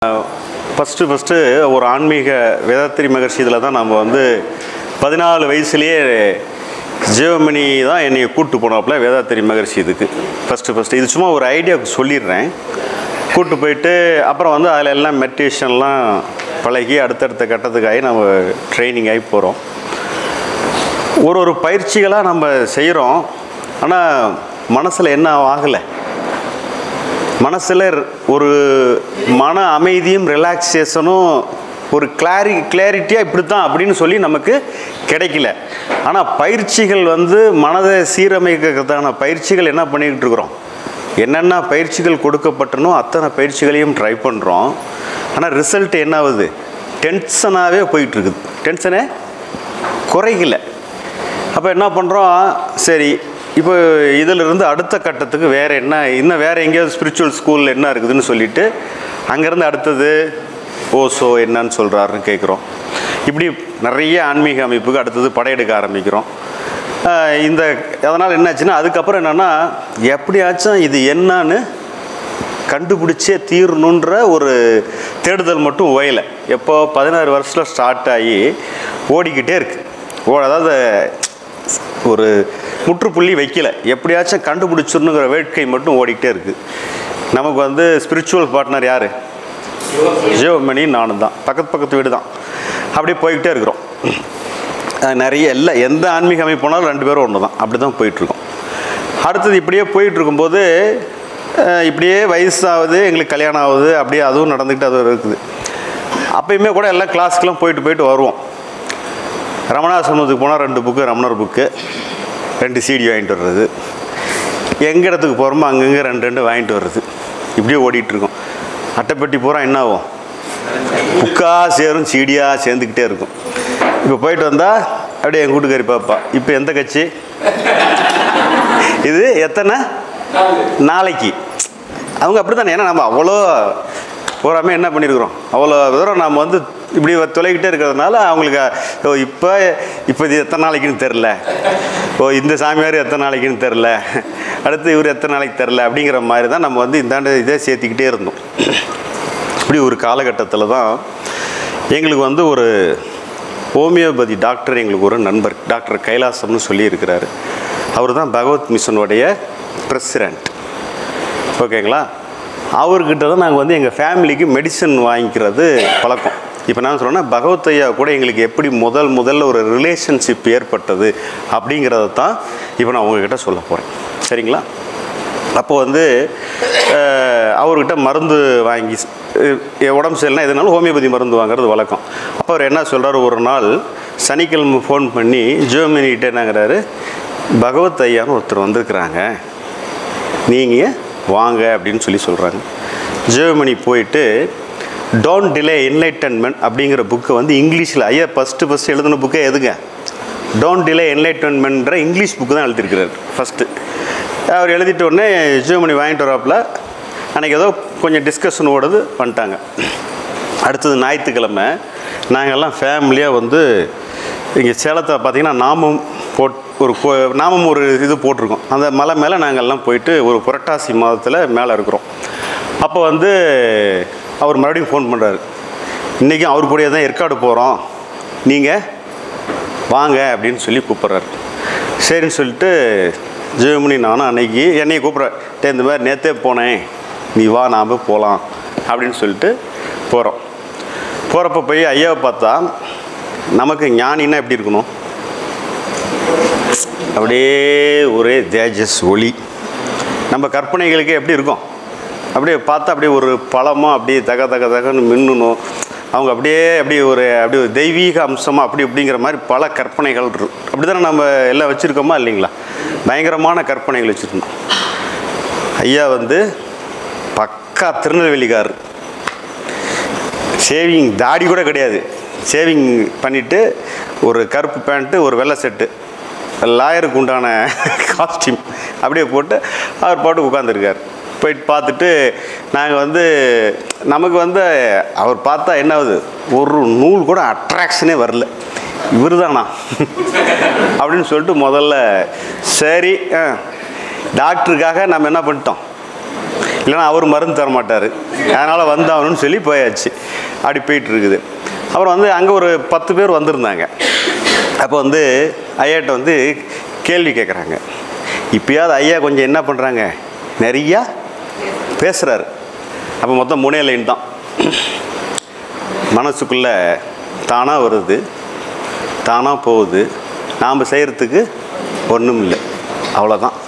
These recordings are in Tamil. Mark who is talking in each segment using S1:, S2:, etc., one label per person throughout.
S1: ஃபஸ்ட்டு ஃபஸ்ட்டு ஒரு ஆன்மீக வேதாத்திரி மகர்ஷி இதில் தான் நம்ம வந்து பதினாலு வயசுலேயே ஜீவமணி தான் என்னை கூட்டு போனாப்புல வேதாத்திரி மகர்ஷி இதுக்கு ஃபஸ்ட்டு ஃபஸ்ட்டு இது சும்மா ஒரு ஐடியாவுக்கு சொல்லிடுறேன் கூட்டு போயிட்டு அப்புறம் வந்து அதில் எல்லாம் மெடிடேஷன்லாம் பழகி அடுத்தடுத்த கட்டத்துக்காகி நம்ம ட்ரைனிங் ஆகி போகிறோம் ஒரு ஒரு பயிற்சிகளாக நம்ம செய்கிறோம் ஆனால் மனசில் என்ன ஆகலை மனசில் ஒரு மன அமைதியும் ரிலாக்ஸேஷனும் ஒரு கிளாரி கிளாரிட்டியாக இப்படி தான் அப்படின்னு சொல்லி நமக்கு கிடைக்கல ஆனால் பயிற்சிகள் வந்து மனதை சீரமைக்கிறதுக்கான பயிற்சிகள் என்ன பண்ணிக்கிட்டு இருக்கிறோம் என்னென்ன பயிற்சிகள் கொடுக்கப்பட்டனோ அத்தனை பயிற்சிகளையும் ட்ரை பண்ணுறோம் ஆனால் ரிசல்ட் என்ன ஆகுது டென்ஷனாகவே போயிட்டுருக்குது டென்ஷனே குறைக்கல அப்போ என்ன பண்ணுறோம் சரி இப்போ இதிலிருந்து அடுத்த கட்டத்துக்கு வேறு என்ன இன்னும் வேறு எங்கேயாவது ஸ்பிரிச்சுவல் ஸ்கூலில் என்ன இருக்குதுன்னு சொல்லிட்டு அங்கேருந்து அடுத்தது ஓசோ என்னன்னு சொல்கிறாருன்னு கேட்குறோம் இப்படி நிறைய ஆன்மீக அமைப்புக்கு அடுத்தது படையெடுக்க ஆரம்பிக்கிறோம் ஆஹ் இந்த அதனால் என்னாச்சுன்னா அதுக்கப்புறம் என்னென்னா எப்படியாச்சும் இது என்னன்னு கண்டுபிடிச்சே தீரணுன்ற ஒரு தேடுதல் மட்டும் ஓயலை எப்போ பதினாறு வருஷத்தில் ஸ்டார்ட் ஆகி ஓடிக்கிட்டே இருக்கு ஓ அதாவது ஒரு முற்றுப்புள்ளி வைக்கல எப்படியாச்சும் கண்டுபிடிச்சிடணுங்கிற வேட்கை மட்டும் ஓடிக்கிட்டே இருக்குது நமக்கு வந்து ஸ்பிரிச்சுவல் பார்ட்னர் யார் ஜீவமணி நானும் தான் பக்கத்து பக்கத்து வீடு தான் அப்படியே போய்கிட்டே இருக்கிறோம் அஹ் நிறைய எல்லா எந்த ஆன்மீக அமைப்பு போனாலும் ரெண்டு பேரும் ஒன்று தான் அப்படி தான் போயிட்டுருக்கோம் அடுத்தது இப்படியே போயிட்டு இருக்கும்போது அஹ் இப்படியே வயசாகுது எங்களுக்கு கல்யாணம் ஆகுது அப்படியே அதுவும் நடந்துக்கிட்டு அது இருக்குது அப்பயுமே கூட எல்லாம் கிளாஸ்க்கெலாம் போயிட்டு போயிட்டு வருவோம் ரமணாசிரமத்துக்கு போனால் ரெண்டு புக்கு ரமணர் புக்கு ரெண்டு சிடி வாங்கிட்டு வர்றது எங்கள் இடத்துக்கு போகிறோமோ அங்கங்கே ரெண்டு ரெண்டு வாங்கிட்டு வர்றது இப்படியே ஓடிட்டுருக்கோம் அட்டைப்பெட்டி பூரா என்ன ஆகும் புக்காக சேரும் சீடியாக சேர்ந்துக்கிட்டே இருக்கும் இப்போ போயிட்டு வந்தால் அப்படியே என் கூட்டுக்காரி பாப்பா இப்போ எந்த கட்சி இது எத்தனை நாளைக்கு அவங்க அப்படி தானே ஏன்னா நம்ம அவ்வளோ பூராமே என்ன பண்ணியிருக்கிறோம் அவ்வளோ தூரம் நம்ம வந்து இப்படி தொலைகிட்டே இருக்கிறதுனால அவங்களுக்கு ஓ இப்போ இப்போ இது எத்தனை நாளைக்குன்னு தெரில ஓ இந்த சாமியார் எத்தனை நாளைக்குன்னு தெரில அடுத்து இவர் எத்தனை நாளைக்கு தெரில அப்படிங்கிற மாதிரி தான் நம்ம வந்து இந்தாண்டு இதே சேர்த்திக்கிட்டே இருந்தோம் இப்படி ஒரு காலகட்டத்தில் தான் எங்களுக்கு வந்து ஒரு ஹோமியோபதி டாக்டர் எங்களுக்கு ஒரு நண்பர் டாக்டர் கைலாசம்னு சொல்லியிருக்கிறாரு அவர் தான் பகவத் மிஷனுடைய பிரசிடெண்ட் ஓகேங்களா அவர்கிட்ட தான் நாங்கள் வந்து எங்கள் ஃபேமிலிக்கு மெடிசன் வாங்கிக்கிறது பழக்கம் இப்போ நான் சொல்கிறேன்னா பகவத் ஐயா கூட எங்களுக்கு எப்படி முதல் முதல்ல ஒரு ரிலேஷன்ஷிப் ஏற்பட்டது அப்படிங்கிறத தான் இப்போ நான் உங்ககிட்ட சொல்ல போகிறேன் சரிங்களா அப்போ வந்து அஹ், அவர்கிட்ட மருந்து வாங்கி அஹ், உடம்பு சரியில்லைனா எதுனாலும் ஹோமியோபதி மருந்து வாங்குறது வழக்கம் அப்போ அவர் என்ன சொல்கிறாரு ஒரு நாள் சனிக்கிழமை ஃபோன் பண்ணி ஜோமினிகிட்ட என்னங்கிறாரு பகவத் ஐயான்னு ஒருத்தர் வந்திருக்கிறாங்க நீங்கள் வாங்க அப்படின்னு சொல்லி சொல்கிறாங்க ஜெர்மனி போயிட்டு டோன்ட் டிலே என்லைட்டன்மெண்ட் அப்படிங்கிற புக்கை வந்து இங்கிலீஷில் ஐயா ஃபஸ்ட்டு ஃபஸ்ட்டு எழுதின புக்கே எதுங்க டோன்ட் டிலே என்லைட்டன்மெண்ட்ன்ற இங்கிலீஷ் புக்கு தான் எழுதியிருக்கிறார் ஃபஸ்ட்டு அவர் எழுதிட்ட உடனே ஜெர்மனி வாங்கிட்டு வராப்புல அன்றைக்கி ஏதோ கொஞ்சம் டிஸ்கஷன் ஓடுது பண்ணிட்டாங்க அடுத்தது ஞாயிற்றுக்கிழமை நாங்கள்லாம் ஃபேமிலியாக வந்து இங்கே சேலத்தை பார்த்தீங்கன்னா நாமம் போட் ஒரு கோ நாமம் ஒரு இது போட்டிருக்கோம் அந்த மலை மேலே நாங்கள்லாம் போயிட்டு ஒரு புரட்டாசி மாதத்தில் மேலே இருக்கிறோம் அப்போ வந்து அவர் மறுபடியும் ஃபோன் பண்ணுறாரு இன்றைக்கும் அவர் கூடயே தான் ஏற்காடு போகிறோம் நீங்கள் வாங்க அப்படின்னு சொல்லி கூப்பிட்றாரு சரின்னு சொல்லிட்டு ஜெயமணி நானும் அன்னைக்கு என்னையை கூப்பிட்றேன் டே இந்த மாதிரி நேற்றே போனேன் நீ வா நாம் போகலாம் அப்படின்னு சொல்லிட்டு போகிறோம் போகிறப்ப போய் ஐயாவை பார்த்தா நமக்கு ஞானின்னா எப்படி இருக்கணும் அப்படியே ஒரே தேஜஸ் ஒளி நம்ம கற்பனைகளுக்கு எப்படி இருக்கும் அப்படியே பார்த்தா அப்படியே ஒரு பழமாக அப்படியே தக தக தகன்னு மின்னணும் அவங்க அப்படியே அப்படியே ஒரு அப்படியே ஒரு தெய்வீக அம்சமாக அப்படி இப்படிங்கிற மாதிரி பல கற்பனைகள் இருக்கு அப்படி தானே நம்ம எல்லாம் வச்சுருக்கோமா இல்லைங்களா பயங்கரமான கற்பனைகள் வச்சுருந்தோம் ஐயா வந்து பக்கா திருநெல்வேலிக்கார் ஷேவிங் தாடி கூட கிடையாது ஷேவிங் பண்ணிவிட்டு ஒரு கருப்பு பேண்ட்டு ஒரு வெள்ளை செட்டு லாயருக்கு உண்டான காஸ்டியூம் அப்படியே போட்டு அவர் பாட்டு உட்காந்துருக்கார் போயிட்டு பார்த்துட்டு நாங்கள் வந்து நமக்கு வந்து அவர் பார்த்தா என்ன ஆகுது ஒரு நூல் கூட அட்ராக்ஷனே வரல இவர் தானா அப்படின்னு சொல்லிட்டு முதல்ல சரி ஆ, டாக்டருக்காக நம்ம என்ன பண்ணிட்டோம் இல்லைன்னா அவர் மருந்து தர மாட்டார் அதனால் வந்தாகணும்னு சொல்லி போயாச்சு அப்படி போயிட்டு இருக்குது அப்புறம் வந்து அங்கே ஒரு பத்து பேர் வந்திருந்தாங்க அப்போ வந்து ஐயாட்ட வந்து கேள்வி கேட்குறாங்க இப்பயாவது ஐயா கொஞ்சம் என்ன பண்ணுறாங்க நிறையா பேசுகிறாரு அப்போ மொத்தம் மூணே லைன் தான் மனசுக்குள்ளே தானாக வருது தானாக போகுது நாம் செய்கிறதுக்கு ஒன்றும் இல்லை அவ்வளோதான்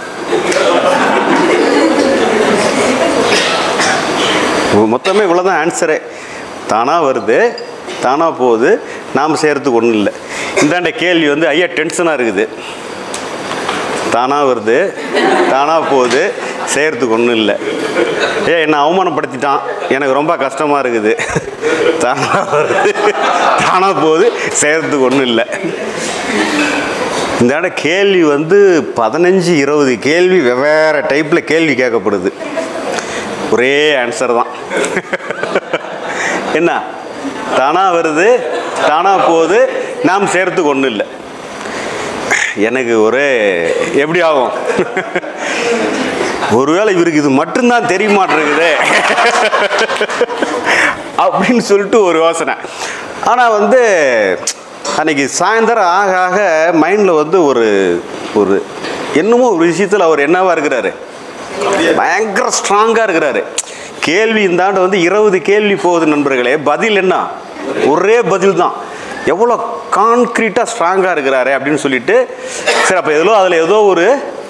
S1: மொத்தமே இவ்வளோதான் ஆன்சரே தானாக வருது தானாக போகுது நாம் செய்கிறதுக்கு ஒன்றும் இல்லை இந்தாண்ட கேள்வி வந்து ஐயா டென்ஷனாக இருக்குது தானாக வருது தானாக போகுது செய்கிறதுக்கு ஒன்றும் இல்லை ஏ என்னை அவமானப்படுத்திட்டான் எனக்கு ரொம்ப கஷ்டமாக இருக்குது தானாக வருது தானாக போகுது செய்கிறதுக்கு ஒன்றும் இல்லை இந்த இடம் கேள்வி வந்து பதினஞ்சு இருபது கேள்வி வெவ்வேறு டைப்பில் கேள்வி கேட்கப்படுது ஒரே ஆன்சர் தான் என்ன தானாக வருது தானாக போகுது நாம் செய்கிறதுக்கு ஒன்றும் இல்லை எனக்கு ஒரே எப்படி ஆகும் ஒருவேளை இவருக்கு இது மட்டும்தான் தெரிய மாட்டேங்குது அப்படின்னு சொல்லிட்டு ஒரு யோசனை ஆனால் வந்து அன்னைக்கு சாயந்தரம் ஆக ஆக மைண்டில் வந்து ஒரு ஒரு என்னமோ ஒரு விஷயத்தில் அவர் என்னவா இருக்கிறாரு பயங்கர ஸ்ட்ராங்காக இருக்கிறாரு கேள்வி இந்தாண்டு வந்து இருபது கேள்வி போகுது நண்பர்களே பதில் என்ன ஒரே பதில் தான் எவ்வளோ கான்க்ரீட்டாக ஸ்ட்ராங்காக இருக்கிறாரு அப்படின்னு சொல்லிட்டு சரி அப்போ ஏதோ அதில் ஏதோ ஒரு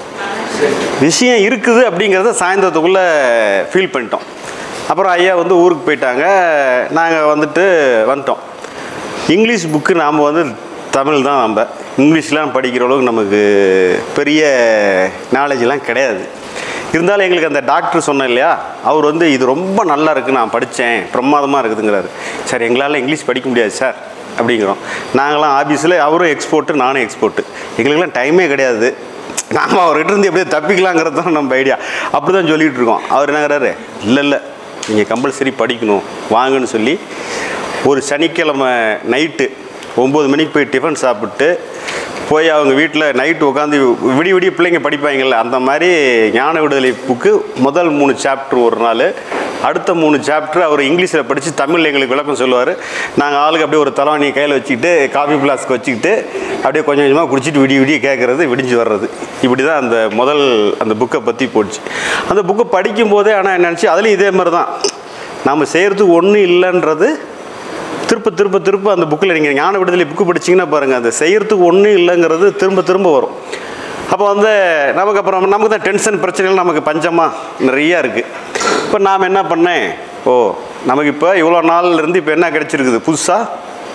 S1: விஷயம் இருக்குது அப்படிங்கிறத சாயந்தரத்துக்குள்ளே ஃபீல் பண்ணிட்டோம் அப்புறம் ஐயா வந்து ஊருக்கு போயிட்டாங்க நாங்கள் வந்துட்டு வந்துட்டோம் இங்கிலீஷ் புக்கு நாம் வந்து தமிழ் தான் நம்ம இங்கிலீஷ்லாம் படிக்கிற அளவுக்கு நமக்கு பெரிய நாலேஜ்லாம் கிடையாது இருந்தாலும் எங்களுக்கு அந்த டாக்டர் சொன்னேன் இல்லையா அவர் வந்து இது ரொம்ப நல்லா இருக்குது நான் படித்தேன் பிரமாதமாக இருக்குதுங்கிறாரு சார் எங்களால் இங்கிலீஷ் படிக்க முடியாது சார் அப்படிங்கிறோம் நாங்களாம் ஆஃபீஸில் அவரும் எக்ஸ்போர்ட்டு நானும் எக்ஸ்போர்ட்டு எங்களுக்கெல்லாம் டைமே கிடையாது நாம் அவர்கிட்ட இருந்து எப்படியே தப்பிக்கலாங்கிறது தான் நம்ம ஐடியா அப்படி தான் சொல்லிகிட்டு இருக்கோம் அவர் என்னங்கிறாரு இல்லை இல்லை நீங்கள் கம்பல்சரி படிக்கணும் வாங்கன்னு சொல்லி ஒரு சனிக்கிழமை நைட்டு ஒம்பது மணிக்கு போய் டிஃபன் சாப்பிட்டு போய் அவங்க வீட்டில் நைட்டு உட்காந்து விடிய விடிய பிள்ளைங்க படிப்பாங்கல்ல அந்த மாதிரி ஞான விடுதலை புக்கு முதல் மூணு சாப்டர் ஒரு நாள் அடுத்த மூணு சாப்டர் அவர் இங்கிலீஷில் படித்து தமிழில் எங்களுக்கு விளக்கம் சொல்லுவார் நாங்கள் ஆளுக்கு அப்படியே ஒரு தலைவாணியை கையில் வச்சுக்கிட்டு காஃபி ஃப்ளாஸ்க் வச்சுக்கிட்டு அப்படியே கொஞ்சம் கொஞ்சமாக குடிச்சிட்டு விடிய விடிய கேட்குறது விடிஞ்சு வர்றது இப்படி தான் அந்த முதல் அந்த புக்கை பற்றி போச்சு அந்த புக்கை படிக்கும்போதே ஆனால் நினச்சி அதுலேயும் இதே மாதிரி தான் நாம் செய்கிறதுக்கு ஒன்றும் இல்லைன்றது திருப்ப திருப்ப திருப்ப அந்த புக்கில் நீங்கள் ஞான விடுதலை புக்கு படிச்சிங்கன்னா பாருங்கள் அந்த செய்கிறதுக்கு ஒன்றும் இல்லைங்கிறது திரும்ப திரும்ப வரும் அப்போ வந்து நமக்கு அப்புறம் நமக்கு தான் டென்ஷன் பிரச்சனைகள் நமக்கு பஞ்சமாக நிறையா இருக்குது இப்போ நாம் என்ன பண்ணேன் ஓ நமக்கு இப்போ இவ்வளோ நாள்ல இருந்து இப்போ என்ன கிடச்சிருக்குது புதுசாக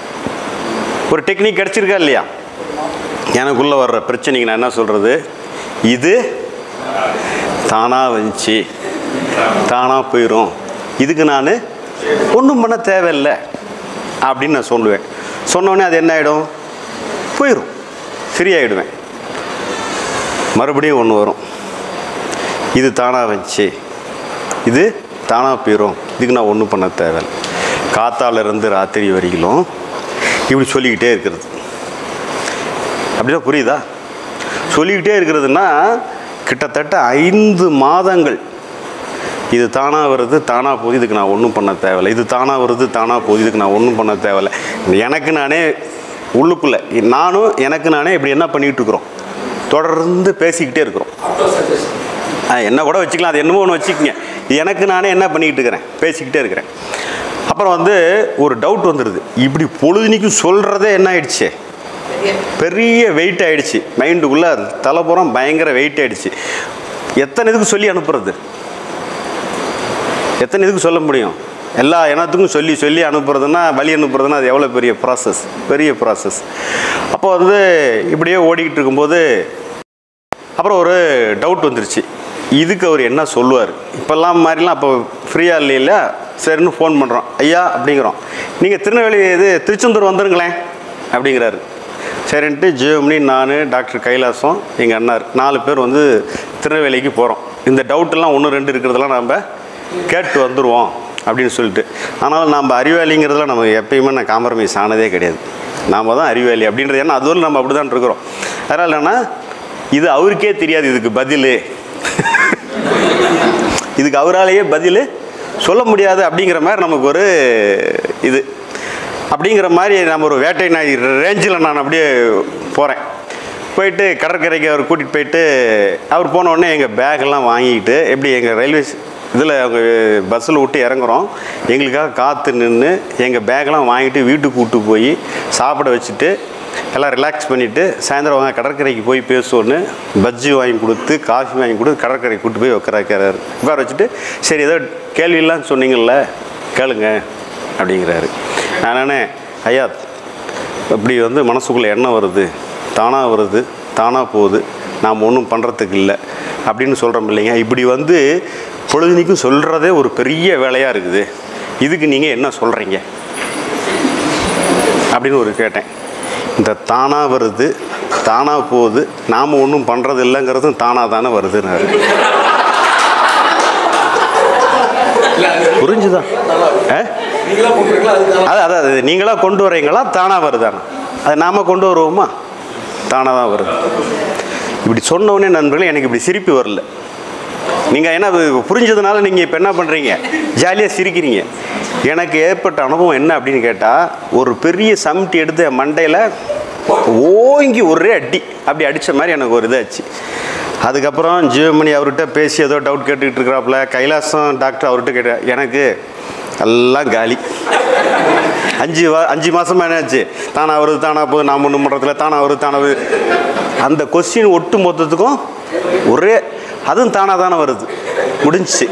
S1: ஒரு டெக்னிக் கிடச்சிருக்கா இல்லையா எனக்குள்ளே வர்ற பிரச்சனைக்கு நான் என்ன சொல்கிறது இது தானாக வந்துச்சு தானாக போயிடும் இதுக்கு நான் ஒன்றும் பண்ண தேவையில்லை அப்படின்னு நான் சொல்லுவேன் சொன்னோடனே அது என்ன ஆகிடும் போயிடும் சரியாயிடுவேன் மறுபடியும் ஒன்று வரும் இது தானாக வந்துச்சு இது தானாக போயிடும் இதுக்கு நான் ஒன்றும் பண்ண தேவையில்லை காத்தாலேருந்து ராத்திரி வரைக்கும் இப்படி சொல்லிக்கிட்டே இருக்கிறது அப்படிதான் புரியுதா சொல்லிக்கிட்டே இருக்கிறதுனா கிட்டத்தட்ட ஐந்து மாதங்கள் இது தானாக வருது தானாக போகுது இதுக்கு நான் ஒன்றும் பண்ண தேவையில்லை இது தானாக வருது தானாக போகுது இதுக்கு நான் ஒன்றும் பண்ண தேவையில்லை எனக்கு நானே உள்ளுக்குள்ளே நானும் எனக்கு நானே இப்படி என்ன பண்ணிகிட்டு இருக்கிறோம் தொடர்ந்து பேசிக்கிட்டே இருக்கிறோம் ஆ, என்ன கூட வச்சுக்கலாம் அது என்னமோ ஒன்று வச்சுக்கோங்க எனக்கு நானே என்ன பண்ணிக்கிட்டு இருக்கிறேன் பேசிக்கிட்டே இருக்கிறேன் அப்புறம் வந்து ஒரு டவுட் வந்துடுது இப்படி பொழுதுனிக்கும் சொல்கிறதே என்ன ஆயிடுச்சு பெரிய வெயிட் ஆயிடுச்சு மைண்டுக்குள்ளே தலைப்புறம் பயங்கர வெயிட் ஆயிடுச்சு எத்தனை இதுக்கு சொல்லி அனுப்புறது எத்தனை இதுக்கு சொல்ல முடியும் எல்லா இனத்துக்கும் சொல்லி சொல்லி அனுப்புறதுன்னா வழி அனுப்புறதுன்னா அது எவ்வளோ பெரிய ப்ராசஸ் பெரிய ப்ராசஸ் அப்போ வந்து இப்படியே ஓடிக்கிட்டு இருக்கும்போது அப்புறம் ஒரு டவுட் வந்துருச்சு இதுக்கு அவர் என்ன சொல்லுவார் இப்போல்லாம் மாதிரிலாம் அப்போ ஃப்ரீயாக இல்லையில சரின்னு ஃபோன் பண்ணுறோம் ஐயா அப்படிங்கிறோம் நீங்கள் திருநெல்வேலி இது திருச்செந்தூர் வந்துருங்களேன் அப்படிங்கிறாரு சரின்ட்டு ஜியோமணி நான் டாக்டர் கைலாசம் எங்கள் அண்ணார் நாலு பேர் வந்து திருநெல்வேலிக்கு போகிறோம் இந்த டவுட்டெல்லாம் ஒன்று ரெண்டு இருக்கிறதெல்லாம் நம்ம கேட்டு வந்துடுவோம் அப்படின்னு சொல்லிட்டு ஆனாலும் நம்ம அறிவாளிங்கிறதுல நம்ம எப்பயுமே நான் காம்ப்ரமைஸ் ஆனதே கிடையாது நாம் தான் அறிவாளி அப்படின்றது ஏன்னா அதுவரை நம்ம அப்படி தான் இருக்கிறோம் அதனால் என்னென்னா இது அவருக்கே தெரியாது இதுக்கு பதில் இதுக்கு அவராலேயே பதில் சொல்ல முடியாது அப்படிங்கிற மாதிரி நமக்கு ஒரு இது அப்படிங்கிற மாதிரி நம்ம ஒரு வேட்டை நாய் ரேஞ்சில் நான் அப்படியே போகிறேன் போயிட்டு கடற்கரைக்கு அவர் கூட்டிகிட்டு போயிட்டு அவர் போன உடனே எங்கள் பேக்கெல்லாம் வாங்கிக்கிட்டு எப்படி எங்கள் ரயில்வே இதில் அவங்க பஸ்ஸில் விட்டு இறங்குறோம் எங்களுக்காக காற்று நின்று எங்கள் பேக்கெல்லாம் வாங்கிட்டு வீட்டுக்கு கூட்டு போய் சாப்பிட வச்சுட்டு எல்லாம் ரிலாக்ஸ் பண்ணிவிட்டு சாயந்தரம் வாங்க கடற்கரைக்கு போய் பேசுவோன்னு பஜ்ஜி வாங்கி கொடுத்து காஃபி வாங்கி கொடுத்து கடற்கரைக்கு கூட்டு போய் உட்கார வைக்கிறாரு உட்கார வச்சுட்டு சரி ஏதோ கேள்வியெல்லாம் சொன்னீங்கல்ல கேளுங்க அப்படிங்கிறாரு நான் ஐயா இப்படி வந்து மனசுக்குள்ளே எண்ணம் வருது தானாக வருது தானாக போகுது நாம் ஒன்றும் பண்ணுறதுக்கு இல்லை அப்படின்னு சொல்கிறோம் இல்லைங்க இப்படி வந்து பொழுதுனிக்கும் சொல்கிறதே ஒரு பெரிய வேலையாக இருக்குது இதுக்கு நீங்கள் என்ன சொல்கிறீங்க அப்படின்னு ஒரு கேட்டேன் இந்த தானாக வருது தானாக போகுது நாம் ஒன்றும் பண்ணுறது இல்லைங்கிறதும் தானாக தானே வருதுன்னாரு புரிஞ்சுதா ஆ அது அது அது நீங்களாக கொண்டு வரீங்களா தானாக வருதானா அது நாம் கொண்டு வருவோமா தானாக தான் வருது இப்படி சொன்ன உடனே நண்பர்களே எனக்கு இப்படி சிரிப்பு வரல நீங்கள் என்ன அது புரிஞ்சதுனால நீங்கள் இப்போ என்ன பண்ணுறீங்க ஜாலியாக சிரிக்கிறீங்க எனக்கு ஏற்பட்ட அனுபவம் என்ன அப்படின்னு கேட்டால் ஒரு பெரிய சம்டி எடுத்து என் மண்டையில் ஓங்கி ஒரே அடி அப்படி அடித்த மாதிரி எனக்கு ஒரு இதாச்சு அதுக்கப்புறம் ஜீவமணி அவர்கிட்ட பேசி ஏதோ டவுட் கேட்டுக்கிட்டு இருக்கிறாப்புல கைலாசம் டாக்டர் அவர்கிட்ட கேட்ட எனக்கு எல்லாம் காலி அஞ்சு வா அஞ்சு மாதமாக என்னாச்சு தானா வருது தானா போகுது நாம் ஒன்றும் பண்ணுறதுல தானா வருது தானா வருது அந்த கொஸ்டின் ஒட்டு மொத்தத்துக்கும் ஒரே அதுவும் தானாக தானே வருது முடிஞ்சிச்சு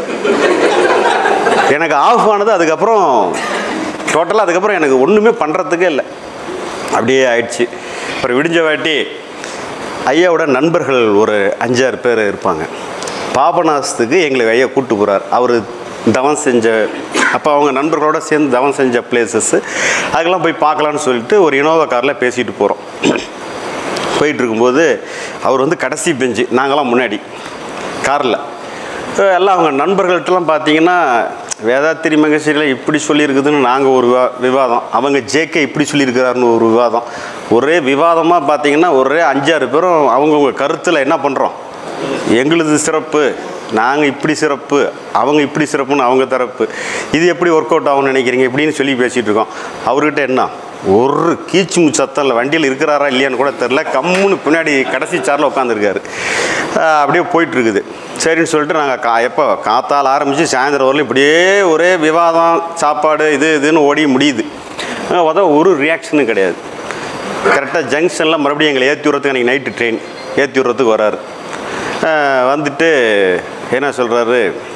S1: எனக்கு ஆஃப் ஆனது அதுக்கப்புறம் டோட்டலாக அதுக்கப்புறம் எனக்கு ஒன்றுமே பண்ணுறதுக்கே இல்லை அப்படியே ஆயிடுச்சு அப்புறம் விடிஞ்ச வாட்டி ஐயாவோட நண்பர்கள் ஒரு அஞ்சாறு பேர் இருப்பாங்க பாபநாசத்துக்கு எங்களுக்கு ஐயா கூப்பிட்டு போகிறார் அவர் தவம் செஞ்ச அப்போ அவங்க நண்பர்களோட சேர்ந்து தவம் செஞ்ச பிளேசஸ்ஸு அதுக்கெல்லாம் போய் பார்க்கலான்னு சொல்லிட்டு ஒரு இனோவா காரில் பேசிட்டு போகிறோம் போயிட்டு இருக்கும்போது அவர் வந்து கடைசி பெஞ்சு நாங்களாம் முன்னாடி காரில் எல்லாம் அவங்க நண்பர்கள்ட்டலாம் பார்த்தீங்கன்னா வேதாத்திரி மகேஸ்வரியில் இப்படி சொல்லியிருக்குதுன்னு நாங்கள் ஒரு விவா விவாதம் அவங்க ஜேகே இப்படி சொல்லியிருக்கிறாருன்னு ஒரு விவாதம் ஒரே விவாதமாக பார்த்தீங்கன்னா ஒரே அஞ்சாறு பேரும் அவங்கவுங்க கருத்தில் என்ன பண்ணுறோம் எங்களுது சிறப்பு நாங்கள் இப்படி சிறப்பு அவங்க இப்படி சிறப்புன்னு அவங்க தரப்பு இது எப்படி ஒர்க் அவுட் ஆகும்னு நினைக்கிறீங்க இப்படின்னு சொல்லி பேசிகிட்டு இருக்கோம் அவர்கிட்ட என்ன ஒரு கீச்சு முச்சத்தம் இல்லை வண்டியில் இருக்கிறாரா இல்லையான்னு கூட தெரில கம்முன்னு பின்னாடி கடைசி சாரில் உட்காந்துருக்காரு அப்படியே போயிட்டுருக்குது சரின்னு சொல்லிட்டு நாங்கள் கா எப்போ காத்தால் ஆரம்பித்து சாயந்தரம் வரலும் இப்படியே ஒரே விவாதம் சாப்பாடு இது இதுன்னு ஓடி முடியுது அதான் ஒரு ரியாக்ஷனும் கிடையாது கரெக்டாக ஜங்ஷனில் மறுபடியும் எங்களை ஏற்றி விட்றதுக்கு அன்றைக்கி நைட்டு ட்ரெயின் ஏற்றி விட்றதுக்கு வராரு அஹ் வந்துட்டு என்ன சொல்கிறாரு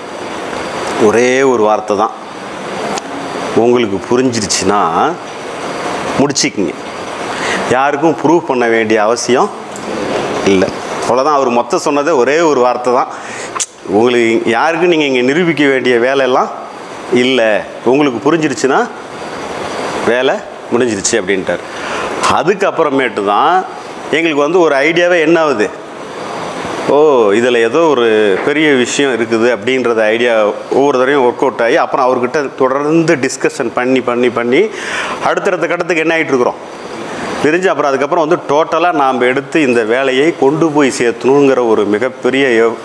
S1: ஒரே ஒரு வார்த்தை தான் உங்களுக்கு புரிஞ்சிருச்சுன்னா முடிச்சிக்கிங்க யாருக்கும் ப்ரூவ் பண்ண வேண்டிய அவசியம் இல்லை அவ்வளோதான் அவர் மொத்தம் சொன்னதே ஒரே ஒரு வார்த்தை தான் உங்களுக்கு யாருக்கும் நீங்கள் இங்கே நிரூபிக்க வேண்டிய வேலையெல்லாம் இல்லை உங்களுக்கு புரிஞ்சிருச்சுன்னா வேலை முடிஞ்சிருச்சு அப்படின்ட்டார் அதுக்கப்புறமேட்டு தான் எங்களுக்கு வந்து ஒரு ஐடியாவே என்ன ஆகுது ஓ இதில் ஏதோ ஒரு பெரிய விஷயம் இருக்குது அப்படின்றத ஐடியா ஒவ்வொரு தடவையும் ஒர்க் அவுட் ஆகி அப்புறம் அவர்கிட்ட தொடர்ந்து டிஸ்கஷன் பண்ணி பண்ணி பண்ணி அடுத்தடுத்த கட்டத்துக்கு என்ன ஆகிட்டு இருக்கிறோம் பிரிஞ்சு அப்புறம் அதுக்கப்புறம் வந்து டோட்டலாக நாம் எடுத்து இந்த வேலையை கொண்டு போய் சேர்த்தணுங்கிற ஒரு மிகப்பெரிய யோ-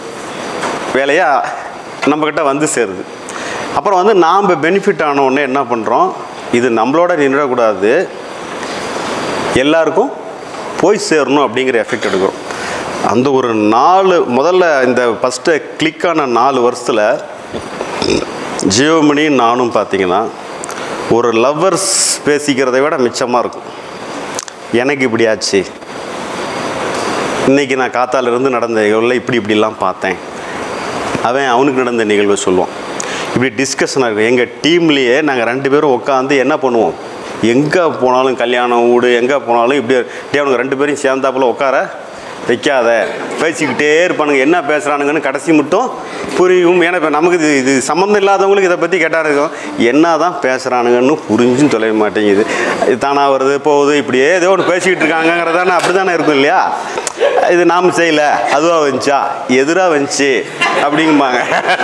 S1: வேலையாக நம்மக்கிட்ட வந்து சேருது அப்புறம் வந்து நாம் பெனிஃபிட் ஆன உடனே என்ன பண்ணுறோம் இது நம்மளோட நின்றக்கூடாது எல்லாருக்கும் போய் சேரணும் அப்படிங்கிற எஃபெக்ட் எடுக்கிறோம் அந்த ஒரு நாலு முதல்ல இந்த ஃபஸ்ட்டு கிளிக்கான நாலு வருஷத்தில் ஜியோமணி நானும் பார்த்தீங்கன்னா ஒரு லவ்வர்ஸ் பேசிக்கிறதை விட மிச்சமாக இருக்கும் எனக்கு இப்படி ஆச்சு இன்றைக்கி நான் காத்தால இருந்து நடந்த நிகழ்வில் இப்படி இப்படிலாம் பார்த்தேன் அவன் அவனுக்கு நடந்த நிகழ்வை சொல்லுவான் இப்படி டிஸ்கஷன் இருக்கும் எங்கள் டீம்லேயே நாங்கள் ரெண்டு பேரும் உட்காந்து என்ன பண்ணுவோம் எங்கே போனாலும் கல்யாணம் வீடு எங்கே போனாலும் இப்படி டே அவனுக்கு ரெண்டு பேரையும் சேர்ந்தாப்புல உட்கார வைக்காத பேசிக்கிட்டே இருப்பானுங்க என்ன பேசுகிறானுங்கன்னு கடைசி மட்டும் புரியும் ஏன்னா இப்போ நமக்கு இது இது சம்மந்தம் இல்லாதவங்களுக்கு இதை பற்றி கேட்டால் இருக்கும் என்ன தான் பேசுகிறானுங்கன்னு புரிஞ்சும் தொலைய மாட்டேங்குது இது தானா வருது போகுது இப்படியே ஏதோ ஒன்று பேசிக்கிட்டு இருக்காங்கங்கிறதானே அப்படி தானே இருக்கும் இல்லையா இது நாம் செய்யல அதுவாக வந்துச்சா எதிராக வந்துச்சு அப்படிங்கும்பாங்க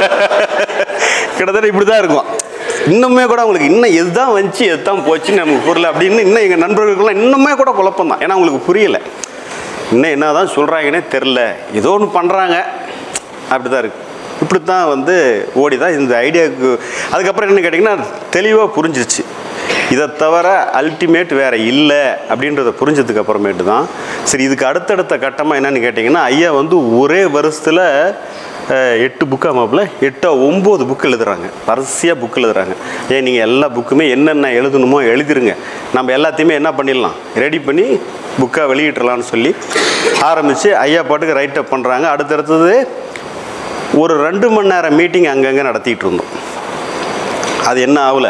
S1: கிட்டத்தட்ட இப்படி தான் இருக்கும் இன்னுமே கூட அவங்களுக்கு இன்னும் எதுதான் வந்துச்சு எதுதான் போச்சுன்னு நமக்கு புரியல அப்படின்னு இன்னும் எங்கள் நண்பர்களுக்கெல்லாம் இன்னுமே கூட குழப்பம் தான் ஏன்னா அவங்களுக்கு புரியல இன்னும் என்ன தான் சொல்கிறாங்கன்னே தெரில ஏதோ ஒன்று பண்ணுறாங்க அப்படி தான் இருக்கு இப்படி தான் வந்து ஓடி தான் இந்த ஐடியாவுக்கு அதுக்கப்புறம் என்ன கேட்டிங்கன்னா தெளிவாக புரிஞ்சிருச்சு இதை தவிர அல்டிமேட் வேறு இல்லை அப்படின்றத புரிஞ்சதுக்கு அப்புறமேட்டு தான் சரி இதுக்கு அடுத்தடுத்த கட்டமாக என்னன்னு கேட்டிங்கன்னா ஐயா வந்து ஒரே வருஷத்தில் அஹ், எட்டு புக்கு மாப்பில் எட்டோ ஒம்பது புக் எழுதுறாங்க வரிசையாக புக் எழுதுறாங்க ஏன் நீங்கள் எல்லா புக்குமே என்னென்ன எழுதணுமோ எழுதிருங்க நம்ம எல்லாத்தையுமே என்ன பண்ணிடலாம் ரெடி பண்ணி புக்காக வெளியிட்றலாம்னு சொல்லி ஆரம்பித்து ஐயா பாட்டுக்கு ரைட் அப் பண்ணுறாங்க அடுத்தடுத்தது ஒரு ரெண்டு மணி நேரம் மீட்டிங் அங்கங்கே நடத்திட்டு இருந்தோம் அது என்ன ஆகலை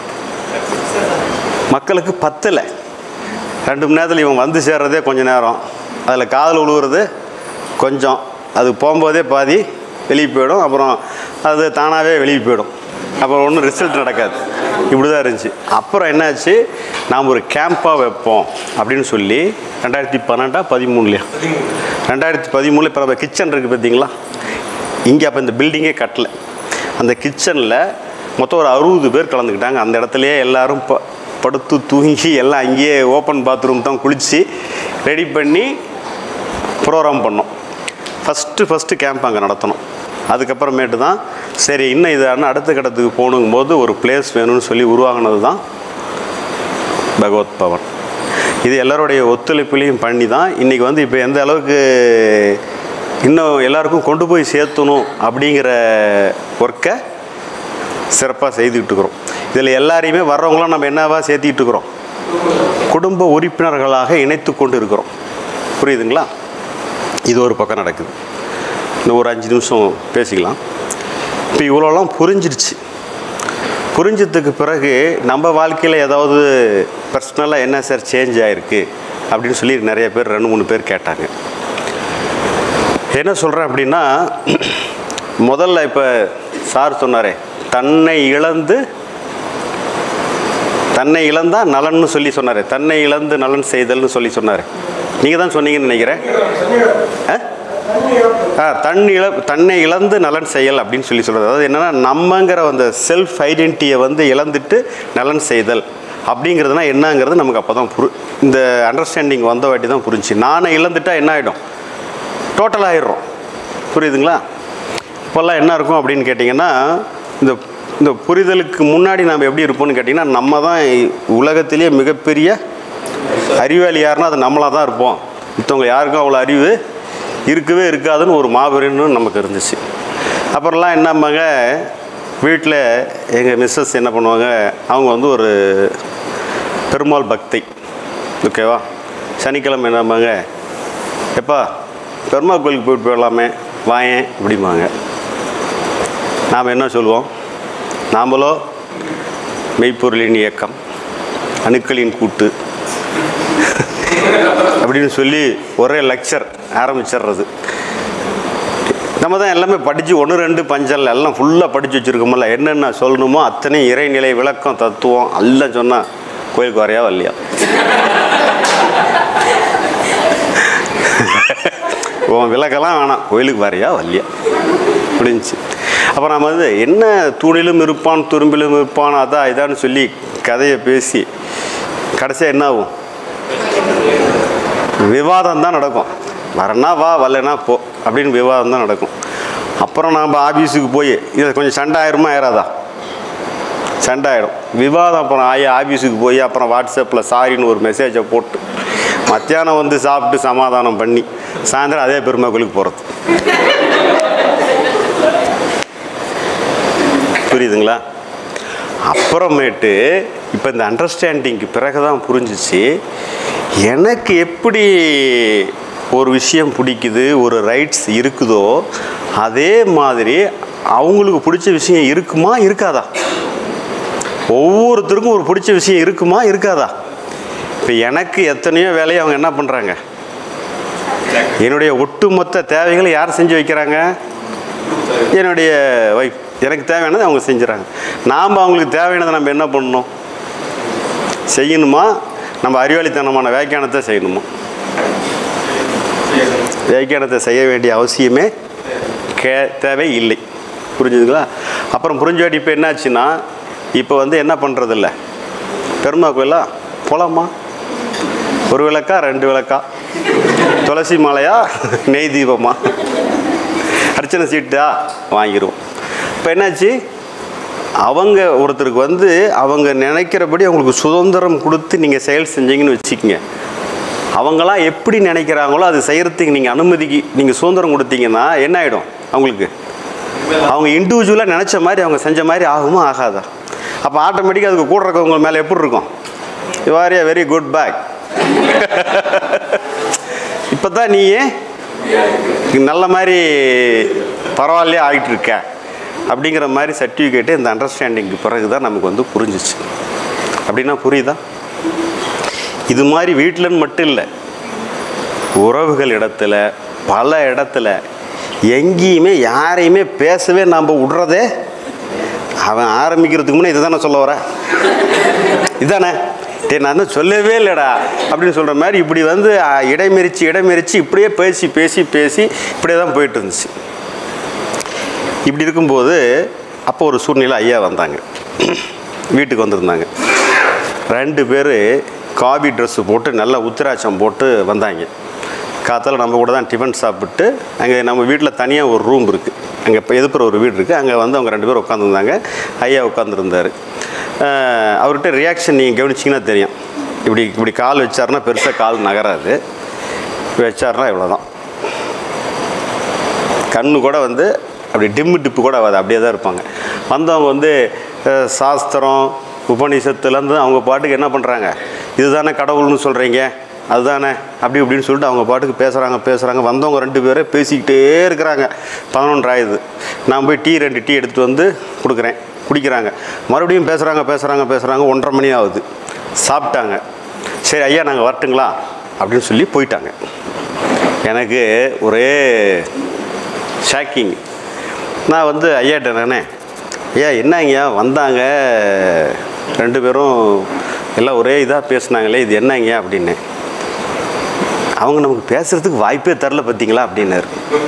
S1: மக்களுக்கு பத்தலை ரெண்டு மணி நேரத்தில் இவன் வந்து சேர்றதே கொஞ்ச நேரம் அதில் காதல் உழுவுறது கொஞ்சம் அது போகும்போதே பாதி வெளியே போயிடும் அப்புறம் அது தானாகவே வெளியே போயிடும் அப்புறம் ஒன்றும் ரிசல்ட் நடக்காது இப்படி தான் இருந்துச்சு அப்புறம் என்னாச்சு நாம் ஒரு கேம்ப்பாக வைப்போம் அப்படின்னு சொல்லி ரெண்டாயிரத்தி பன்னெண்டா பதிமூணுலையா ரெண்டாயிரத்தி பதிமூணில் இப்போ நம்ம கிச்சன் இருக்குது பார்த்தீங்களா இங்கே அப்போ இந்த பில்டிங்கே கட்டல அந்த கிச்சனில் மொத்தம் ஒரு அறுபது பேர் கலந்துக்கிட்டாங்க அந்த இடத்துலையே எல்லாரும் ப படுத்து தூங்கி எல்லாம் அங்கேயே ஓப்பன் பாத்ரூம் தான் குளித்து ரெடி பண்ணி ப்ரோக்ராம் பண்ணோம் ஃபஸ்ட்டு ஃபஸ்ட்டு கேம்ப் அங்கே நடத்தணும் அதுக்கப்புறமேட்டு தான் சரி இன்னும் இது ஆனால் அடுத்த கட்டத்துக்கு போகணுங்கும்போது ஒரு பிளேஸ் வேணும்னு சொல்லி உருவாகினது தான் பகவத் பவன் இது எல்லாருடைய ஒத்துழைப்புலையும் பண்ணி தான் இன்றைக்கி வந்து இப்போ எந்த அளவுக்கு இன்னும் எல்லாருக்கும் கொண்டு போய் சேர்த்தணும் அப்படிங்கிற ஒர்க்கை சிறப்பாக செய்துக்கிட்டு இருக்கிறோம் இதில் எல்லாரையுமே வர்றவங்களாம் நம்ம என்னவா சேர்த்திக்கிட்டு இருக்கிறோம் குடும்ப உறுப்பினர்களாக இணைத்து கொண்டு இருக்கிறோம் புரியுதுங்களா இது ஒரு பக்கம் நடக்குது இன்னும் ஒரு அஞ்சு நிமிஷம் பேசிக்கலாம் இப்போ இவ்வளோலாம் புரிஞ்சிருச்சு புரிஞ்சதுக்கு பிறகு நம்ம வாழ்க்கையில் ஏதாவது பர்சனலாக என்ன சார் சேஞ்ச் ஆகிருக்கு அப்படின்னு சொல்லி நிறைய பேர் ரெண்டு மூணு பேர் கேட்டாங்க என்ன சொல்கிறேன் அப்படின்னா முதல்ல இப்போ சார் சொன்னாரே தன்னை இழந்து தன்னை இழந்தா நலன்னு சொல்லி சொன்னார் தன்னை இழந்து நலன் செய்தல்னு சொல்லி சொன்னார் நீங்கள் தான் சொன்னீங்கன்னு நினைக்கிறேன் ஆ? ஆ தன் இழ தன்னை இழந்து நலன் செயல் அப்படின்னு சொல்லி சொல்கிறது அதாவது என்னென்னா நம்மங்கிற அந்த செல்ஃப் ஐடென்டிட்டியை வந்து இழந்துட்டு நலன் செய்தல் அப்படிங்கிறதுனா என்னங்கிறது நமக்கு அப்போ தான் புரி இந்த அண்டர்ஸ்டாண்டிங் வந்த வாட்டி தான் புரிஞ்சு நானே இழந்துட்டா என்ன ஆகிடும் டோட்டல் ஆயிடுறோம் புரியுதுங்களா இப்போல்லாம் என்ன இருக்கும் அப்படின்னு கேட்டிங்கன்னா இந்த இந்த புரிதலுக்கு முன்னாடி நாம் எப்படி இருப்போம்னு கேட்டிங்கன்னா நம்ம தான் உலகத்திலேயே மிகப்பெரிய அறிவாளி யாருன்னா அது நம்மளாக தான் இருப்போம் மற்றவங்க யாருக்கும் அவ்வளோ அறிவு இருக்கவே இருக்காதுன்னு ஒரு மாபெரும்னு நமக்கு இருந்துச்சு அப்புறம்லாம் என்னம்பாங்க வீட்டில் எங்கள் மிஸ்ஸஸ் என்ன பண்ணுவாங்க அவங்க வந்து ஒரு பெருமாள் பக்தை ஓகேவா சனிக்கிழமை என்னம்பாங்க எப்பா பெருமாள் கோயிலுக்கு போயிட்டு போயிடலாமே வாயேன் அப்படிம்பாங்க நாம் என்ன சொல்லுவோம் நாமளோ மெய்ப்பொருளின் இயக்கம் அணுக்களின் கூட்டு அப்படின்னு சொல்லி ஒரே லெக்சர் ஆரம்பிச்சிடுறது நம்ம தான் எல்லாமே படித்து ஒன்று ரெண்டு பஞ்சல் எல்லாம் ஃபுல்லாக படித்து வச்சுருக்கோம்ல என்னென்ன சொல்லணுமோ அத்தனை இறைநிலை விளக்கம் தத்துவம் எல்லாம் சொன்னால் கோயிலுக்கு வரையா வரலையா உன் விளக்கெல்லாம் வேணாம் கோயிலுக்கு வரையா வரலையா முடிஞ்சுச்சு அப்போ நம்ம வந்து என்ன தூணிலும் இருப்பான் துரும்பிலும் இருப்பான் அதான் இதான்னு சொல்லி கதையை பேசி கடைசியாக என்ன ஆகும் விவாதம் தான் நடக்கும் வரனா வா வரலனா போ அப்படின்னு விவாதம் தான் நடக்கும் அப்புறம் நாம் ஆஃபீஸுக்கு போய் இது கொஞ்சம் சண்டை ஆயிருமா ஆயிராதா சண்டை ஆகிடும் விவாதம் அப்புறம் ஆகி ஆஃபீஸுக்கு போய் அப்புறம் வாட்ஸ்அப்பில் சாரின்னு ஒரு மெசேஜை போட்டு மத்தியானம் வந்து சாப்பிட்டு சமாதானம் பண்ணி சாயந்தரம் அதே பெருமை கோயிலுக்கு போகிறது புரியுதுங்களா அப்புறமேட்டு இப்போ இந்த அண்டர்ஸ்டாண்டிங்க்கு பிறகு தான் புரிஞ்சிச்சு எனக்கு எப்படி ஒரு விஷயம் பிடிக்குது ஒரு ரைட்ஸ் இருக்குதோ அதே மாதிரி அவங்களுக்கு பிடிச்ச விஷயம் இருக்குமா இருக்காதா ஒவ்வொருத்தருக்கும் ஒரு பிடிச்ச விஷயம் இருக்குமா இருக்காதா இப்போ எனக்கு எத்தனையோ வேலையை அவங்க என்ன பண்ணுறாங்க என்னுடைய ஒட்டுமொத்த தேவைகளை யார் செஞ்சு வைக்கிறாங்க என்னுடைய ஒய்ஃப் எனக்கு தேவையானதை அவங்க செஞ்சுறாங்க நாம் அவங்களுக்கு தேவையானதை நம்ம என்ன பண்ணணும் செய்யணுமா நம்ம அறிவாளித்தனமான வியாக்கியானத்தை செய்யணுமா வியாக்கியானத்தை செய்ய வேண்டிய அவசியமே கே தேவை இல்லை புரிஞ்சுதுங்களா அப்புறம் புரிஞ்ச வாட்டி இப்போ என்னாச்சுன்னா இப்போ வந்து என்ன பண்ணுறதில்ல பெருமா கோயிலா போலாமா ஒரு விளக்கா ரெண்டு விளக்கா துளசி மாலையா நெய் தீபமா அது பிரச்சனை சீட்டாக வாங்கிடுவோம் இப்போ என்னாச்சு அவங்க ஒருத்தருக்கு வந்து அவங்க நினைக்கிறபடி அவங்களுக்கு சுதந்திரம் கொடுத்து நீங்கள் செயல் செஞ்சீங்கன்னு வச்சுக்கோங்க அவங்களாம் எப்படி நினைக்கிறாங்களோ அது செய்கிறதுக்கு நீங்கள் அனுமதிக்கு நீங்கள் சுதந்திரம் கொடுத்தீங்கன்னா என்ன ஆகிடும் அவங்களுக்கு அவங்க இண்டிவிஜுவலாக நினச்ச மாதிரி அவங்க செஞ்ச மாதிரி ஆகுமா ஆகாதா அப்போ ஆட்டோமேட்டிக்காக அதுக்கு கூட இருக்கவங்க மேலே எப்படி இருக்கும் you are a very good back இப்போ தான் நீயே நல்ல மாதிரி பரவாயில்லையே ஆகிட்டு இருக்க அப்படிங்கிற மாதிரி சர்டிஃபிகேட்டு இந்த அண்டர்ஸ்டாண்டிங்க்கு பிறகு தான் நமக்கு வந்து புரிஞ்சிச்சு அப்படின்னா புரியுதா இது மாதிரி வீட்டிலன்னு மட்டும் இல்லை உறவுகள் இடத்துல பல இடத்துல எங்கேயுமே யாரையுமே பேசவே நாம் விடுறதே அவன் ஆரம்பிக்கிறதுக்கு முன்னே இதுதானே சொல்ல வர இதானே டே நான் தான் சொல்லவே இல்லைடா அப்படின்னு சொல்கிற மாதிரி இப்படி வந்து அ, இடைமறிச்சு இடைமறிச்சு இப்படியே பேசி பேசி பேசி இப்படியே தான் போயிட்டு இருந்துச்சு இப்படி இருக்கும்போது அப்போ ஒரு சூழ்நிலை ஐயா வந்தாங்க வீட்டுக்கு வந்திருந்தாங்க ரெண்டு பேர் காபி ட்ரெஸ்ஸு போட்டு நல்லா உத்திராட்சம் போட்டு வந்தாங்க காத்தால நம்ம கூட தான் டிஃபன் சாப்பிட்டு அங்கே நம்ம வீட்டில் தனியாக ஒரு ரூம் இருக்குது அங்கே இப்போ எதிர்ப்புற ஒரு வீடு இருக்குது அங்கே வந்து அவங்க ரெண்டு பேரும் உட்காந்துருந்தாங்க ஐயா உட்காந்துருந்தார் அவர்கிட்ட ரியாக்ஷன் நீங்கள் கவனிச்சிங்கன்னா தெரியும் இப்படி இப்படி கால் வச்சாருன்னா பெருசாக கால் நகராது இப்படி வச்சாருன்னா இவ்வளோதான் கண்ணு கூட வந்து அப்படி டிம்மு டிப்பு கூட ஆகாது அப்படியே தான் இருப்பாங்க வந்தவங்க வந்து அஹ், சாஸ்திரம் உபநிஷத்துலேருந்து அவங்க பாட்டுக்கு என்ன பண்ணுறாங்க இதுதானே கடவுள்னு சொல்கிறீங்க அதுதானே அப்படி இப்படின்னு சொல்லிட்டு அவங்க பாட்டுக்கு பேசுகிறாங்க பேசுகிறாங்க வந்தவங்க ரெண்டு பேரும் பேசிக்கிட்டே இருக்கிறாங்க பதினொன்று ஆயுது நான் போய் டீ ரெண்டு டீ எடுத்துகிட்டு வந்து கொடுக்குறேன் குடிக்கிறாங்க மறுபடியும் பேசுகிறாங்க பேசுகிறாங்க பேசுகிறாங்க ஒன்றரை மணி ஆகுது சாப்பிட்டாங்க சரி ஐயா நாங்கள் வரட்டுங்களா அப்படின்னு சொல்லி போயிட்டாங்க எனக்கு ஒரே ஷாக்கிங் நான் வந்து ஐயாட்ட நானே ஐயா என்னங்கய்யா வந்தாங்க ரெண்டு பேரும் எல்லாம் ஒரே இதாக பேசுனாங்களே இது என்னங்க அப்படின்னு அவங்க நமக்கு பேசுகிறதுக்கு வாய்ப்பே தரல பார்த்தீங்களா அப்படின்னாரு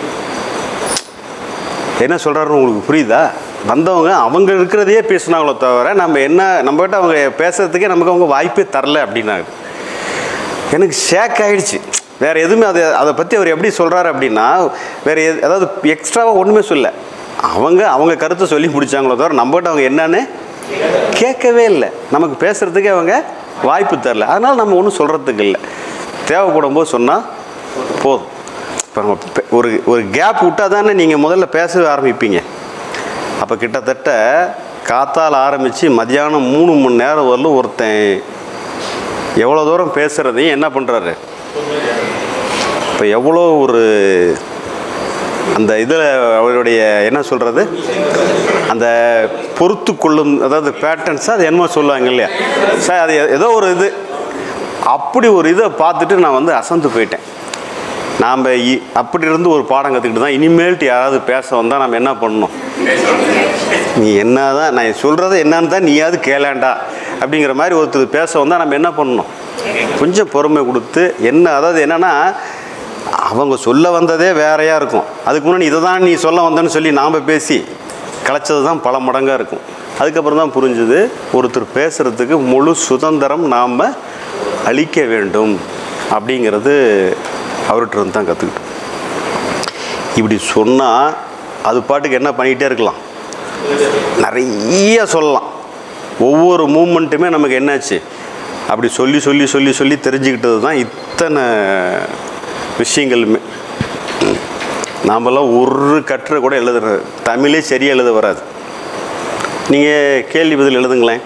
S1: என்ன சொல்கிறாருன்னு உங்களுக்கு புரியுதா வந்தவங்க அவங்க இருக்கிறதையே பேசுனாங்களோ தவிர நம்ம என்ன நம்மகிட்ட அவங்க பேசுகிறதுக்கே நமக்கு அவங்க வாய்ப்பே தரல அப்படின்னாரு எனக்கு ஷேக் ஆயிடுச்சு வேறு எதுவுமே அதை அதை பற்றி அவர் எப்படி சொல்கிறாரு அப்படின்னா வேறு எது அதாவது எக்ஸ்ட்ராவாக ஒன்றுமே சொல்ல அவங்க அவங்க கருத்தை சொல்லி முடிச்சாங்களோ தவிர நம்மகிட்ட அவங்க என்னன்னு கேட்கவே இல்லை நமக்கு பேசுகிறதுக்கே அவங்க வாய்ப்பு தரல அதனால் நம்ம ஒன்றும் சொல்கிறதுக்கு இல்லை தேவைப்படும் போது சொன்னால் போதும் இப்போ நம்ம பெ- ஒரு ஒரு கேப் விட்டால் தானே நீங்கள் முதல்ல பேச ஆரம்பிப்பீங்க அப்போ கிட்டத்தட்ட காத்தால் ஆரம்பித்து மதியானம் மூணு மணி நேரம் வரலும் ஒருத்தன் எவ்வளோ தூரம் பேசுகிறதையும் என்ன பண்ணுறாரு இப்போ எவ்வளோ ஒரு அந்த இதில் அவருடைய என்ன சொல்கிறது அந்த பொறுத்து கொள்ளும் அதாவது பேட்டர்ன்ஸ் அது என்னமோ சொல்லுவாங்க இல்லையா சார் அது ஏதோ ஒரு இது அப்படி ஒரு இதை பார்த்துட்டு நான் வந்து அசந்து போயிட்டேன் நாம் அப்படி இருந்து ஒரு பாடம் கற்றுக்கிட்டு தான் இனிமேல்ட்டு யாராவது பேச வந்தால் நம்ம என்ன பண்ணணும் நீ என்ன தான் நான் சொல்கிறத என்னன்னு தான் நீயாவது கேளாண்டா அப்படிங்கிற மாதிரி ஒருத்தர் பேச வந்தால் நம்ம என்ன பண்ணணும் கொஞ்சம் பொறுமை கொடுத்து என்ன அதாவது என்னென்னா அவங்க சொல்ல வந்ததே வேறையாக இருக்கும் அதுக்கு முன்னாடி இதை தான் நீ சொல்ல வந்தேன்னு சொல்லி நாம் பேசி கலைச்சது தான் பல மடங்காக இருக்கும் அதுக்கப்புறம் தான் புரிஞ்சுது ஒருத்தர் பேசுகிறதுக்கு முழு சுதந்திரம் நாம் அளிக்க வேண்டும் அப்படிங்கிறது அவர்கிட்ட இருந்து தான் கற்றுக்கிட்டோம் இப்படி சொன்னால் அது பாட்டுக்கு என்ன பண்ணிக்கிட்டே இருக்கலாம் நிறைய சொல்லலாம் ஒவ்வொரு மூமெண்ட்டுமே நமக்கு என்னாச்சு அப்படி சொல்லி சொல்லி சொல்லி சொல்லி தெரிஞ்சுக்கிட்டது தான் இத்தனை விஷயங்களுமே நாமெல்லாம் ஒரு கட்டுரை கூட எழுதுற தமிழே சரியாக எழுத வராது நீங்கள் கேள்வி பதில் எழுதுங்களேன்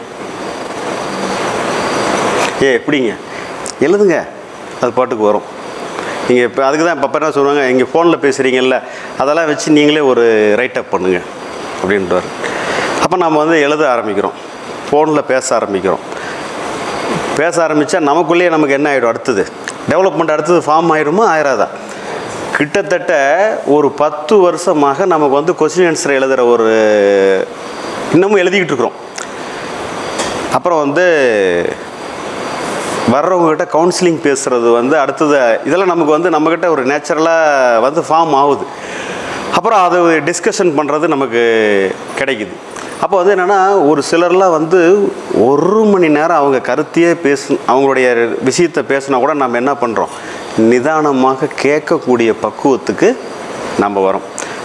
S1: ஏ எப்படிங்க எழுதுங்க அது பாட்டுக்கு வரும் நீங்கள் இப்போ அதுக்கு தான் இப்போ என்ன சொல்லுவாங்க இங்கே ஃபோனில் பேசுகிறீங்கல்ல அதெல்லாம் வச்சு நீங்களே ஒரு ரைட் அப் பண்ணுங்க அப்படின்றார் அப்போ நம்ம வந்து எழுத ஆரம்பிக்கிறோம் ஃபோனில் பேச ஆரம்பிக்கிறோம் பேச ஆரம்பித்தா நமக்குள்ளேயே நமக்கு என்ன ஆகிடும் அடுத்தது டெவலப்மெண்ட் அடுத்தது ஃபார்ம் ஆயிடுமா ஆயிராதா கிட்டத்தட்ட ஒரு பத்து வருஷமாக நமக்கு வந்து கொஸ்டின் ஆன்சர் எழுதுகிற ஒரு இன்னமும் எழுதிக்கிட்டு இருக்கிறோம் அப்புறம் வந்து வர்றவங்ககிட்ட கவுன்சிலிங் பேசுகிறது வந்து அடுத்தது இதெல்லாம் நமக்கு வந்து நம்மக்கிட்ட ஒரு நேச்சுரலாக வந்து ஃபார்ம் ஆகுது அப்புறம் அதை டிஸ்கஷன் பண்ணுறது நமக்கு கிடைக்குது அப்போ வந்து என்னென்னா ஒரு சிலர்லாம் வந்து ஒரு மணி நேரம் அவங்க கருத்தையே பேசு அவங்களுடைய விஷயத்தை பேசினா கூட நம்ம என்ன பண்ணுறோம் நிதானமாக கேட்கக்கூடிய பக்குவத்துக்கு நம்ம வரோம்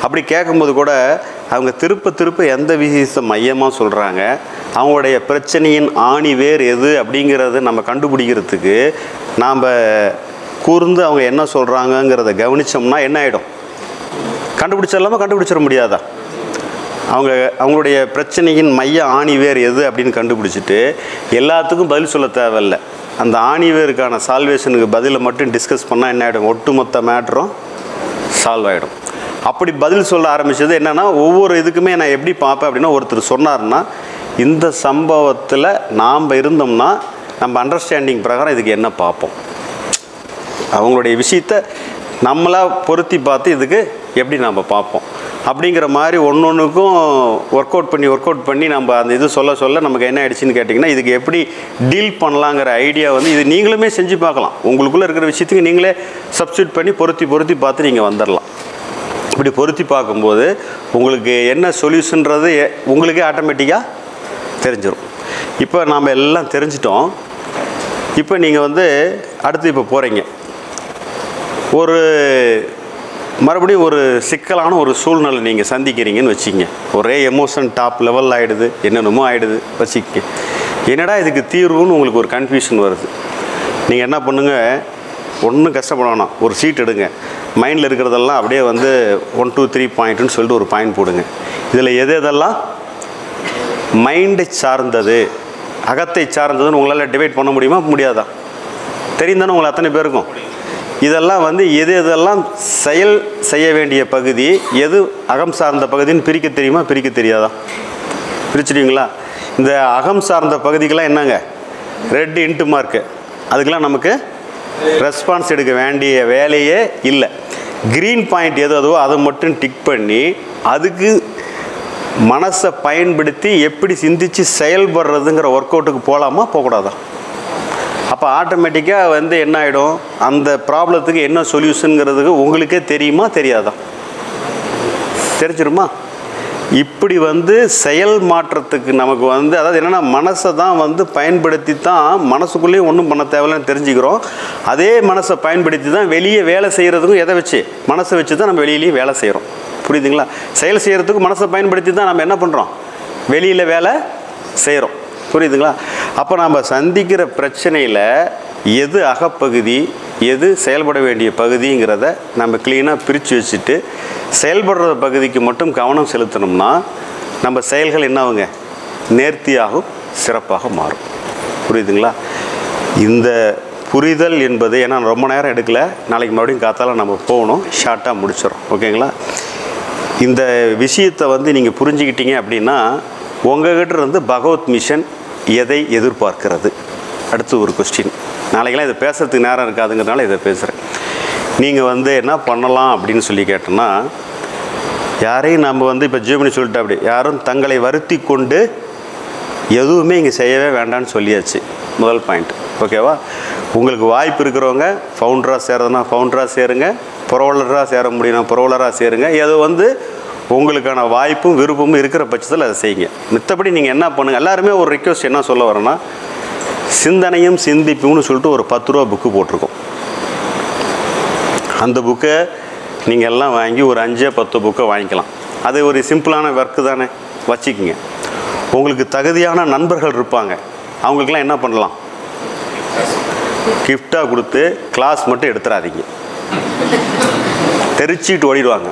S1: அப்படி கேட்கும்போது கூட அவங்க திருப்ப திருப்ப எந்த விஷயத்தை மையமாக சொல்கிறாங்க அவங்களுடைய பிரச்சனையின் ஆணி வேர் எது அப்படிங்கிறத நம்ம கண்டுபிடிக்கிறதுக்கு நாம் கூர்ந்து அவங்க என்ன சொல்கிறாங்கங்கிறத கவனித்தோம்னா என்ன ஆகிடும் கண்டுபிடிச்சிடலாமா கண்டுபிடிச்சிட முடியாதா அவங்க அவங்களுடைய பிரச்சனையின் மைய ஆணிவேர் எது அப்படின்னு கண்டுபிடிச்சிட்டு எல்லாத்துக்கும் பதில் சொல்ல தேவையில்ல அந்த ஆணிவேருக்கான சால்வேஷனுக்கு பதிலை மட்டும் டிஸ்கஸ் பண்ணால் என்ன ஆகிடும் ஒட்டுமொத்த மேட்ரும் சால்வ் ஆகிடும் அப்படி பதில் சொல்ல ஆரம்பித்தது என்னென்னா ஒவ்வொரு இதுக்குமே நான் எப்படி பார்ப்பேன் அப்படின்னா ஒருத்தர் சொன்னார்னா இந்த சம்பவத்தில் நாம் இருந்தோம்னா நம்ம அண்டர்ஸ்டாண்டிங் பிரகாரம் இதுக்கு என்ன பார்ப்போம் அவங்களுடைய விஷயத்த நம்மளா பொருத்தி பார்த்து இதுக்கு எப்படி நம்ம பார்ப்போம் அப்படிங்கிற மாதிரி ஒன்று ஒன்றுக்கும் ஒர்க் அவுட் பண்ணி ஒர்க் அவுட் பண்ணி நம்ம அந்த இது சொல்ல சொல்ல நமக்கு என்ன ஆயிடுச்சுன்னு கேட்டிங்கன்னா இதுக்கு எப்படி டீல் பண்ணலாங்கிற ஐடியா வந்து இது நீங்களுமே செஞ்சு பார்க்கலாம் உங்களுக்குள்ளே இருக்கிற விஷயத்துக்கு நீங்களே சப்ஸ்டியூட் பண்ணி பொருத்தி பொருத்தி பார்த்து நீங்கள் வந்துடலாம் இப்படி பொருத்தி பார்க்கும்போது உங்களுக்கு என்ன சொல்யூஷன்றது எ- உங்களுக்கே ஆட்டோமேட்டிக்காக தெரிஞ்சிடும் இப்போ நாம் எல்லாம் தெரிஞ்சிட்டோம் இப்போ நீங்கள் வந்து அடுத்து இப்போ போகிறீங்க ஒரு மறுபடியும் ஒரு சிக்கலான ஒரு சூழ்நிலை நீங்கள் சந்திக்கிறீங்கன்னு வச்சுக்கங்க ஒரே எமோஷன் டாப் லெவல் ஆகிடுது என்னென்னமோ ஆகிடுது வச்சுக்கங்க என்னடா இதுக்கு தீர்வுன்னு உங்களுக்கு ஒரு கன்ஃபியூஷன் வருது நீங்கள் என்ன பண்ணுங்கள் ஒன்றும் கஷ்டப்பட வேணாம் ஒரு சீட் எடுங்க மைண்டில் இருக்கிறதெல்லாம் அப்படியே வந்து ஒன் டூ த்ரீ பாயிண்ட்டுன்னு சொல்லிட்டு ஒரு பாயிண்ட் போடுங்க இதில் எது எதெல்லாம் மைண்டை சார்ந்தது அகத்தை சார்ந்ததுன்னு உங்களால் டிவைட் பண்ண முடியுமா முடியாதா தெரியும் தானே உங்களை அத்தனை பேருக்கும் இதெல்லாம் வந்து எது எதெல்லாம் செயல் செய்ய வேண்டிய பகுதி எது அகம் சார்ந்த பகுதின்னு பிரிக்க தெரியுமா பிரிக்க தெரியாதா பிரிச்சிடுவீங்களா இந்த அகம் சார்ந்த பகுதிக்கெல்லாம் என்னங்க ரெட் இன்ட்டு மார்க்கு அதுக்கெல்லாம் நமக்கு ரெஸ்பான்ஸ் எடுக்க வேண்டிய வேலையே இல்லை க்ரீன் பாயிண்ட் எது அதுவோ அதை மட்டும் டிக் பண்ணி அதுக்கு மனசை பயன்படுத்தி எப்படி சிந்திச்சு செயல்படுறதுங்கிற ஒர்க் அவுட்டுக்கு போகலாமா போகக்கூடாதா அப்போ ஆட்டோமேட்டிக்காக வந்து என்ன ஆகிடும் அந்த ப்ராப்ளத்துக்கு என்ன சொல்யூஷனுங்கிறதுக்கு உங்களுக்கே தெரியுமா தெரியாதா தெரிஞ்சிருமா இப்படி வந்து செயல் மாற்றத்துக்கு நமக்கு வந்து அதாவது என்னென்னா மனசை தான் வந்து பயன்படுத்தி தான் மனசுக்குள்ளேயும் ஒன்றும் பண்ண தேவையில்லைன்னு தெரிஞ்சுக்கிறோம் அதே மனசை பயன்படுத்தி தான் வெளியே வேலை செய்கிறதுக்கும் எதை வச்சு மனசை வச்சு தான் நம்ம வெளியிலேயே வேலை செய்கிறோம் புரியுதுங்களா செயல் செய்கிறதுக்கு மனசை பயன்படுத்தி தான் நம்ம என்ன பண்ணுறோம் வெளியில் வேலை செய்கிறோம் புரியுதுங்களா அப்போ நம்ம சந்திக்கிற பிரச்சனையில் எது அகப்பகுதி எது செயல்பட வேண்டிய பகுதிங்கிறத நம்ம க்ளீனாக பிரித்து வச்சுட்டு செயல்படுற பகுதிக்கு மட்டும் கவனம் செலுத்தினோம்னா நம்ம செயல்கள் என்னவுங்க நேர்த்தியாகவும் சிறப்பாக மாறும் புரியுதுங்களா இந்த புரிதல் என்பது ஏன்னா ரொம்ப நேரம் எடுக்கல நாளைக்கு மறுபடியும் காத்தால நம்ம போகணும் ஷார்ட்டாக முடிச்சிடும் ஓகேங்களா இந்த விஷயத்தை வந்து நீங்கள் புரிஞ்சுக்கிட்டீங்க அப்படின்னா உங்ககிட்ட இருந்து பகவத் மிஷன் எதை எதிர்பார்க்கிறது அடுத்து ஒரு கொஸ்டின் நாளைக்கெல்லாம் இதை பேசுறதுக்கு நேரம் இருக்காதுங்கிறதுனால இதை பேசுகிறேன் நீங்கள் வந்து என்ன பண்ணலாம் அப்படின்னு சொல்லி கேட்டோன்னா யாரையும் நம்ம வந்து இப்போ ஜீவனி சொல்லிட்டு அப்படி யாரும் தங்களை வருத்தி கொண்டு எதுவுமே இங்கே செய்யவே வேண்டாம்னு சொல்லியாச்சு முதல் பாயிண்ட் ஓகேவா உங்களுக்கு வாய்ப்பு இருக்கிறவங்க ஃபவுண்டராக சேரதுன்னா ஃபவுண்டராக சேருங்க புரவலராக சேர முடியும்னா புரவலராக சேருங்க அது வந்து உங்களுக்கான வாய்ப்பும் விருப்பமும் இருக்கிற பட்சத்தில் அதை செய்யுங்க மித்தபடி நீங்கள் என்ன பண்ணுங்கள் எல்லாருமே ஒரு ரிக்வெஸ்ட் என்ன சொல்ல வரேன்னா சிந்தனையும் சிந்திப்பும்னு சொல்லிட்டு ஒரு பத்து ரூபா புக்கு போட்டிருக்கோம் அந்த புக்கை நீங்கள் எல்லாம் வாங்கி ஒரு அஞ்சே பத்து புக்கை வாங்கிக்கலாம் அது ஒரு சிம்பிளான ஒர்க்கு தானே வச்சுக்கிங்க உங்களுக்கு தகுதியான நண்பர்கள் இருப்பாங்க அவங்களுக்கெல்லாம் என்ன பண்ணலாம் கிஃப்டாக கொடுத்து கிளாஸ் மட்டும் எடுத்துடாதீங்க தெரிச்சிட்டு ஓடிடுவாங்க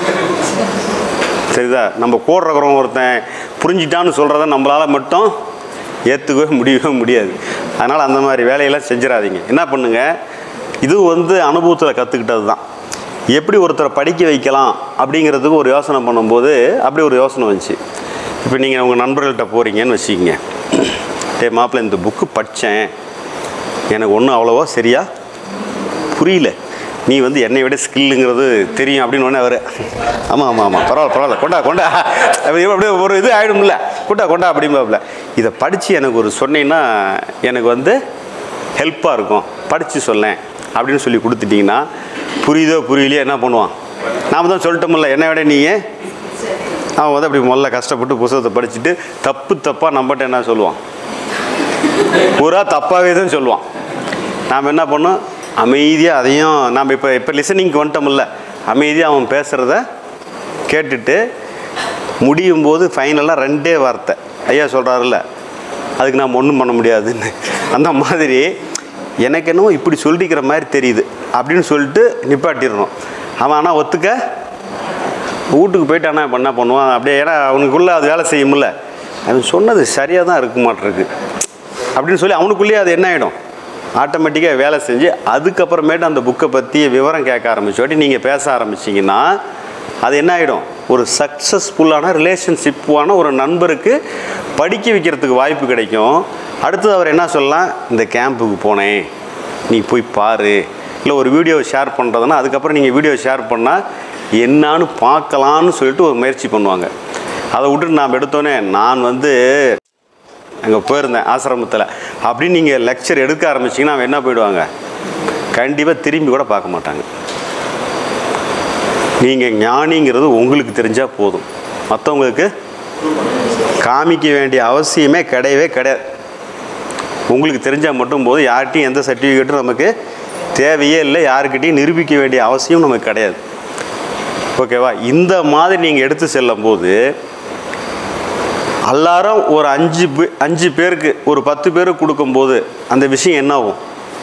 S1: சரிதா நம்ம கூட இருக்கிறவங்க ஒருத்தன் புரிஞ்சிட்டான்னு சொல்கிறத நம்மளால் மட்டும் ஏற்றுக்கவே முடியவே முடியாது அதனால் அந்த மாதிரி வேலையெல்லாம் செஞ்சிடாதீங்க என்ன பண்ணுங்கள் இது வந்து அனுபவத்தில் கற்றுக்கிட்டது தான் எப்படி ஒருத்தரை படிக்க வைக்கலாம் அப்படிங்கிறதுக்கு ஒரு யோசனை பண்ணும்போது அப்படி ஒரு யோசனை வந்துச்சு இப்போ நீங்கள் உங்கள் நண்பர்கள்ட்ட போகிறீங்கன்னு வச்சுக்கிங்க டே மாப்பிள்ளை இந்த புக்கு படித்தேன் எனக்கு ஒன்றும் அவ்வளோவா சரியா புரியல நீ வந்து என்னை விட ஸ்கில்லுங்கிறது தெரியும் அப்படின்னு உடனே அவர் ஆமாம் ஆமாம் ஆமாம் பரவாயில்ல பரவாயில்ல கொண்டா கொண்டா அப்படி அப்படியே ஒரு இது ஆகிடும்ல கொண்டா கொண்டா அப்படிம்பாப்புல இதை படித்து எனக்கு ஒரு சொன்னீங்கன்னா எனக்கு வந்து ஹெல்ப்பாக இருக்கும் படித்து சொல்லேன் அப்படின்னு சொல்லி கொடுத்துட்டிங்கன்னா புரியுதோ புரியலையோ என்ன பண்ணுவான் நாம் தான் சொல்லிட்டோம்ல என்னை விட நீங்கள் அவன் வந்து அப்படி முதல்ல கஷ்டப்பட்டு புத்தகத்தை படிச்சுட்டு தப்பு தப்பாக நம்மகிட்ட என்ன சொல்லுவான் பூரா தப்பாகவே தான் சொல்லுவான் நாம் என்ன பண்ணோம் அமைதியாக அதையும் நாம் இப்போ இப்போ லிசனிங்க்கு வந்துட்டோம்ல அமைதியாக அவன் பேசுகிறத கேட்டுட்டு முடியும் போது ஃபைனலாக ரெண்டே வார்த்தை ஐயா சொல்கிறாருல்ல அதுக்கு நாம் ஒன்றும் பண்ண முடியாதுன்னு அந்த மாதிரி எனக்கு என்னவோ இப்படி சொல்லிக்கிற மாதிரி தெரியுது அப்படின்னு சொல்லிட்டு நிப்பாட்டிடணும் அவன் ஆனால் ஒத்துக்க வீட்டுக்கு போயிட்டானா இப்போ என்ன பண்ணுவான் அப்படியே ஏன்னா அவனுக்குள்ளே அது வேலை செய்யும்ல அவன் சொன்னது சரியாக தான் இருக்க மாட்டிருக்கு அப்படின்னு சொல்லி அவனுக்குள்ளேயே அது என்ன ஆகிடும் ஆட்டோமேட்டிக்காக வேலை செஞ்சு அதுக்கப்புறமேட்டு அந்த புக்கை பற்றி விவரம் கேட்க ஆரம்பிச்சோட்டி நீங்கள் பேச ஆரம்பிச்சிங்கன்னா அது என்ன ஆகிடும் ஒரு சக்ஸஸ்ஃபுல்லான ரிலேஷன்ஷிப்பான ஒரு நண்பருக்கு படிக்க வைக்கிறதுக்கு வாய்ப்பு கிடைக்கும் அடுத்தது அவர் என்ன சொல்லலாம் இந்த கேம்புக்கு போனேன் நீ போய் பாரு இல்லை ஒரு வீடியோவை ஷேர் பண்ணுறதுன்னா அதுக்கப்புறம் நீங்கள் வீடியோ ஷேர் பண்ணால் என்னான்னு பார்க்கலான்னு சொல்லிட்டு ஒரு முயற்சி பண்ணுவாங்க அதை விட்டுட்டு நாம் எடுத்தோன்னே நான் வந்து அங்கே போயிருந்தேன் ஆசிரமத்தில் அப்படின்னு நீங்கள் லெக்சர் எடுக்க ஆரம்பிச்சிங்கன்னா அவன் என்ன போயிடுவாங்க கண்டிப்பாக திரும்பி கூட பார்க்க மாட்டாங்க நீங்கள் ஞானிங்கிறது உங்களுக்கு தெரிஞ்சால் போதும் மற்றவங்களுக்கு காமிக்க வேண்டிய அவசியமே கிடையவே கிடையாது உங்களுக்கு தெரிஞ்சால் மட்டும் போதும் யார்கிட்டையும் எந்த சர்டிஃபிகேட்டும் நமக்கு தேவையே இல்லை யாருக்கிட்டையும் நிரூபிக்க வேண்டிய அவசியம் நமக்கு கிடையாது ஓகேவா இந்த மாதிரி நீங்கள் எடுத்து செல்லும் போது எல்லாரும் ஒரு அஞ்சு பே அஞ்சு பேருக்கு ஒரு பத்து பேருக்கு கொடுக்கும்போது அந்த விஷயம் என்ன ஆகும்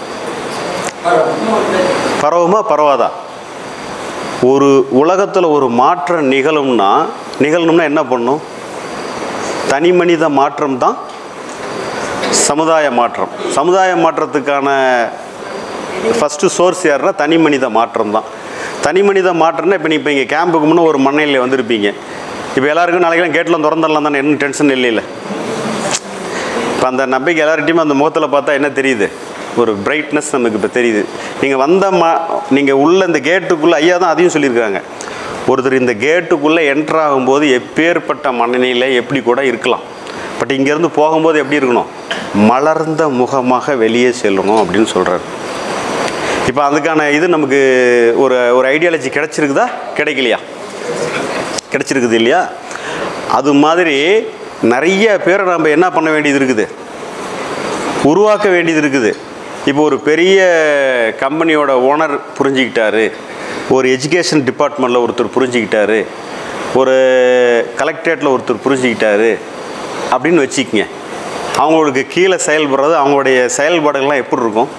S1: பரவுமா பரவாதா ஒரு உலகத்தில் ஒரு மாற்றம் நிகழும்னா நிகழணும்னா என்ன பண்ணும் தனி மனித மாற்றம் தான் சமுதாய மாற்றம் சமுதாய மாற்றத்துக்கான ஃபஸ்ட்டு சோர்ஸ் யாருன்னா தனி மனித மாற்றம் தான் தனி மனித மாற்றம்னா இப்போ நீ இப்போ இங்கே கேம்புக்கு முன்னே ஒரு மண்ணையில் வந்திருப்பீங்க இப்போ எல்லாருக்கும் நாளைக்கெல்லாம் கேட்லாம் திறந்துடலாம் தானே என்ன டென்ஷன் இல்லைல்ல இப்போ அந்த நம்பிக்கை எல்லார்கிட்டையுமே அந்த முகத்தில் பார்த்தா என்ன தெரியுது ஒரு பிரைட்னஸ் நமக்கு இப்போ தெரியுது நீங்கள் வந்த மா நீங்கள் உள்ள இந்த கேட்டுக்குள்ளே ஐயா தான் அதையும் சொல்லியிருக்காங்க ஒருத்தர் இந்த கேட்டுக்குள்ளே என்ட்ரு ஆகும்போது எப்பேற்பட்ட மனநிலையில் எப்படி கூட இருக்கலாம் பட் இங்கேருந்து போகும்போது எப்படி இருக்கணும் மலர்ந்த முகமாக வெளியே செல்லணும் அப்படின்னு சொல்கிறாரு இப்போ அதுக்கான இது நமக்கு ஒரு ஒரு ஐடியாலஜி கிடச்சிருக்குதா கிடைக்கலையா கிடச்சிருக்குது இல்லையா அது மாதிரி நிறைய பேரை நம்ம என்ன பண்ண வேண்டியது இருக்குது உருவாக்க வேண்டியது இருக்குது இப்போ ஒரு பெரிய கம்பெனியோட ஓனர் புரிஞ்சுக்கிட்டாரு ஒரு எஜுகேஷன் டிபார்ட்மெண்ட்டில் ஒருத்தர் புரிஞ்சுக்கிட்டாரு ஒரு கலெக்டரேட்டில் ஒருத்தர் புரிஞ்சுக்கிட்டாரு அப்படின்னு வச்சுக்கங்க அவங்களுக்கு கீழே செயல்படுறது அவங்களுடைய செயல்பாடுகள்லாம் எப்படி இருக்கும்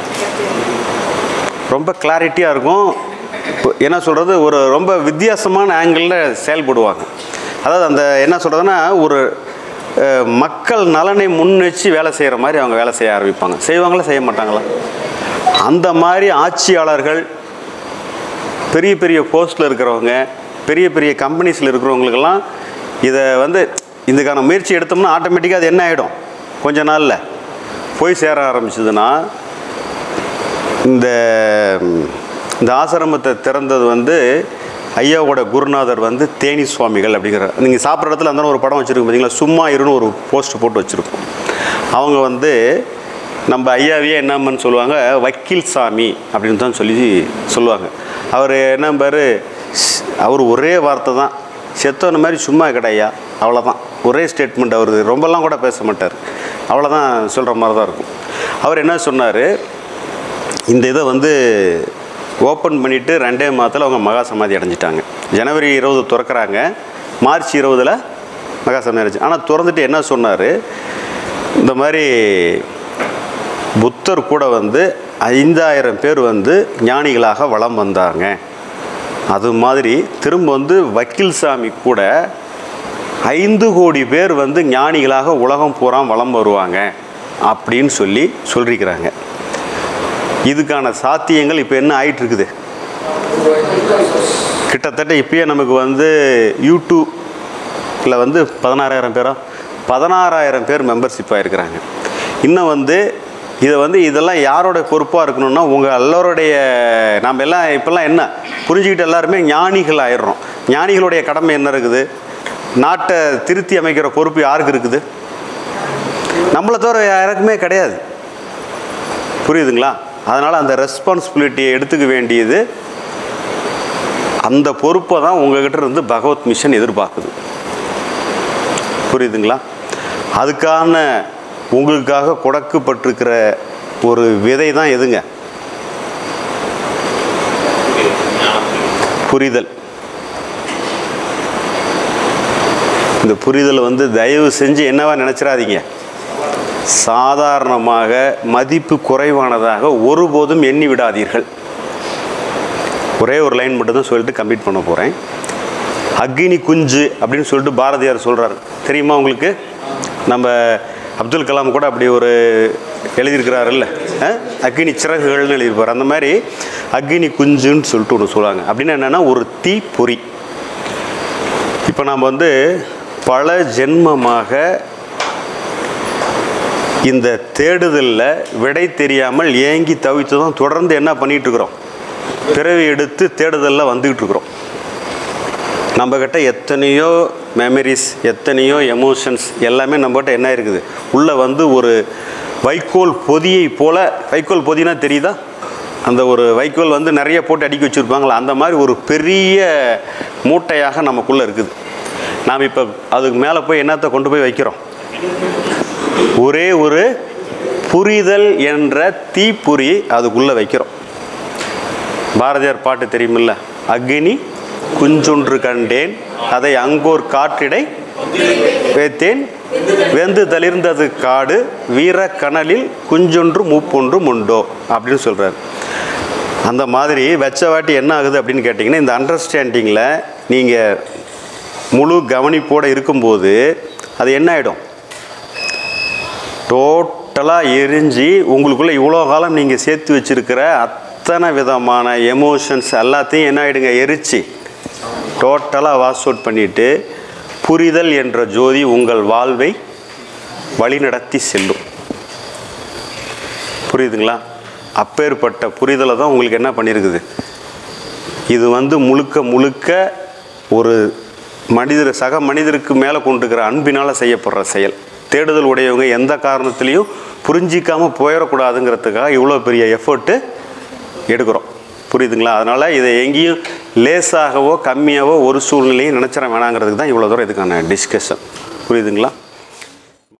S1: ரொம்ப கிளாரிட்டியாக இருக்கும் இப்போ என்ன சொல்கிறது ஒரு ரொம்ப வித்தியாசமான ஆங்கிளில் செயல்படுவாங்க அதாவது அந்த என்ன சொல்கிறதுன்னா ஒரு அஹ், மக்கள் நலனை முன் வச்சு வேலை செய்கிற மாதிரி அவங்க வேலை செய்ய ஆரம்பிப்பாங்க செய்வாங்களா செய்ய மாட்டாங்களா அந்த மாதிரி ஆட்சியாளர்கள் பெரிய பெரிய போஸ்ட்டில் இருக்கிறவங்க பெரிய பெரிய கம்பெனிஸில் இருக்கிறவங்களுக்கெல்லாம் இதை வந்து இதுக்கான முயற்சி எடுத்தோம்னா ஆட்டோமேட்டிக்காக அது என்ன ஆகிடும் கொஞ்ச நாளில் போய் சேர ஆரம்பிச்சதுன்னா இந்த ம், இந்த ஆசிரமத்தை திறந்தது வந்து ஐயாவோட குருநாதர் வந்து தேனி சுவாமிகள் அப்படிங்கிற நீங்கள் சாப்பிட்ற இடத்துல அந்த ஒரு படம் வச்சுருக்கோம் பார்த்தீங்களா சும்மா இருன்னு ஒரு போஸ்ட் போட்டு வச்சுருக்கோம் அவங்க வந்து நம்ம ஐயாவையே என்னம்மன்னு சொல்லுவாங்க வக்கீல் சாமி அப்படின்னு தான் சொல்லி சொல்லுவாங்க அவர் என்ன பாரு அவர் ஒரே வார்த்தை தான் செத்தவன மாதிரி சும்மா கிடையா அவ்வளோதான் ஒரே ஸ்டேட்மெண்ட் அவர் ரொம்பலாம் கூட பேச மாட்டார் அவ்வளோதான் சொல்கிற மாதிரி தான் இருக்கும் அவர் என்ன சொன்னார் இந்த இதை வந்து ஓப்பன் பண்ணிவிட்டு ரெண்டே மாதத்தில் அவங்க மகா சமாதி அடைஞ்சிட்டாங்க ஜனவரி இருபது திறக்கறாங்க மார்ச் இருபதில் மகா சமாதி அடைஞ்சு ஆனால் திறந்துட்டு என்ன சொன்னார் இந்த மாதிரி புத்தர் கூட வந்து ஐந்தாயிரம் பேர் வந்து ஞானிகளாக வலம் வந்தாங்க அது மாதிரி திரும்ப வந்து வக்கீல் சாமி கூட ஐந்து கோடி பேர் வந்து ஞானிகளாக உலகம் பூரா வலம் வருவாங்க அப்படின்னு சொல்லி சொல்லியிருக்கிறாங்க இதுக்கான சாத்தியங்கள் இப்போ என்ன ஆயிட்டு இருக்குது கிட்டத்தட்ட இப்பயே நமக்கு வந்து யூடியூப்பில் வந்து பதினாறாயிரம் பேரா பதினாறாயிரம் பேர் மெம்பர்ஷிப் ஆகிருக்கிறாங்க இன்னும் வந்து இதை வந்து இதெல்லாம் யாரோட பொறுப்பாக இருக்கணும்னா உங்கள் எல்லோருடைய நாம் எல்லாம் இப்போல்லாம் என்ன புரிஞ்சுக்கிட்டு எல்லாருமே ஞானிகள் ஆயிடுறோம் ஞானிகளுடைய கடமை என்ன இருக்குது நாட்டை திருத்தி அமைக்கிற பொறுப்பு யாருக்கு இருக்குது நம்மளை தவிர யாருக்குமே கிடையாது புரியுதுங்களா அதனால் அந்த ரெஸ்பான்சிபிலிட்டியை எடுத்துக்க வேண்டியது அந்த பொறுப்பை தான் உங்ககிட்ட இருந்து பகவத் மிஷன் எதிர்பார்க்குது புரியுதுங்களா அதுக்கான உங்களுக்காக கொடுக்கப்பட்டிருக்கிற ஒரு விதை தான் எதுங்க புரிதல் இந்த புரிதல் வந்து தயவு செஞ்சு என்னவா நினச்சிடாதீங்க சாதாரணமாக மதிப்பு குறைவானதாக ஒருபோதும் எண்ணி விடாதீர்கள் ஒரே ஒரு லைன் மட்டும் தான் சொல்லிட்டு கம்ப்ளீட் பண்ண போகிறேன் அக்னி குஞ்சு அப்படின்னு சொல்லிட்டு பாரதியார் சொல்கிறார் தெரியுமா உங்களுக்கு நம்ம அப்துல் கலாம் கூட அப்படி ஒரு எழுதியிருக்கிறாருல்ல அஹ்? அக்னி சிறகுகள்னு எழுதியிருப்பார் அந்த மாதிரி அக்னி குஞ்சுன்னு சொல்லிட்டு ஒன்று சொல்லுவாங்க அப்படின்னு என்னென்னா ஒரு தீ பொறி இப்போ நாம் வந்து பல ஜென்மமாக இந்த தேடுதலில் விடை தெரியாமல் ஏங்கி தவித்து தான் தொடர்ந்து என்ன பண்ணிகிட்டு இருக்கிறோம் பிறவி எடுத்து தேடுதலில் வந்துக்கிட்டு இருக்கிறோம் நம்மக்கிட்ட எத்தனையோ மெமரிஸ் எத்தனையோ எமோஷன்ஸ் எல்லாமே நம்மகிட்ட என்ன இருக்குது உள்ளே வந்து ஒரு வைக்கோல் பொதியை போல வைக்கோல் பொதினா தெரியுதா அந்த ஒரு வைக்கோல் வந்து நிறைய போட்டு அடுக்கி வச்சுருப்பாங்களா அந்த மாதிரி ஒரு பெரிய மூட்டையாக நமக்குள்ளே இருக்குது நாம் இப்போ அதுக்கு மேலே போய் என்னத்தை கொண்டு போய் வைக்கிறோம் ஒரே ஒரு புரிதல் என்ற தீப்பொறி அதுக்குள்ளே வைக்கிறோம் பாரதியார் பாட்டு தெரியுமில்ல அக்னி குஞ்சொன்று கண்டேன் அதை அங்கோர் காற்றிடை வைத்தேன் வெந்து தளிர்ந்தது காடு வீர கனலில் குஞ்சொன்று மூப்பொன்று உண்டோ அப்படின்னு சொல்கிறார் அந்த மாதிரி வெச்ச வாட்டி என்ன ஆகுது அப்படின்னு கேட்டிங்கன்னா இந்த அண்டர்ஸ்டாண்டிங்கில் நீங்கள் முழு கவனிப்போடு இருக்கும்போது அது என்ன ஆகிடும் டோட்டலாக எரிஞ்சு உங்களுக்குள்ளே இவ்வளோ காலம் நீங்கள் சேர்த்து வச்சுருக்கிற அத்தனை விதமான எமோஷன்ஸ் எல்லாத்தையும் என்ன ஆகிடுங்க எரிச்சு டோட்டலாக வாஷ் அவுட் பண்ணிவிட்டு புரிதல் என்ற ஜோதி உங்கள் வாழ்வை வழிநடத்தி செல்லும் புரியுதுங்களா அப்பேற்பட்ட புரிதலை தான் உங்களுக்கு என்ன பண்ணியிருக்குது இது வந்து முழுக்க முழுக்க ஒரு மனிதர் சக மனிதருக்கு மேலே கொண்டுக்கிற அன்பினால் செய்யப்படுற செயல் தேடுதல் உடையவங்க எந்த காரணத்துலேயும் புரிஞ்சிக்காமல் போயிடக்கூடாதுங்கிறதுக்காக இவ்வளோ பெரிய எஃபர்ட்டு எடுக்கிறோம் புரியுதுங்களா அதனால் இதை எங்கேயும் லேசாகவோ கம்மியாகவோ ஒரு சூழ்நிலையும் நினச்சிட வேணாங்கிறதுக்கு தான் இவ்வளோ தூரம் இதுக்கான டிஸ்கஷன் புரியுதுங்களா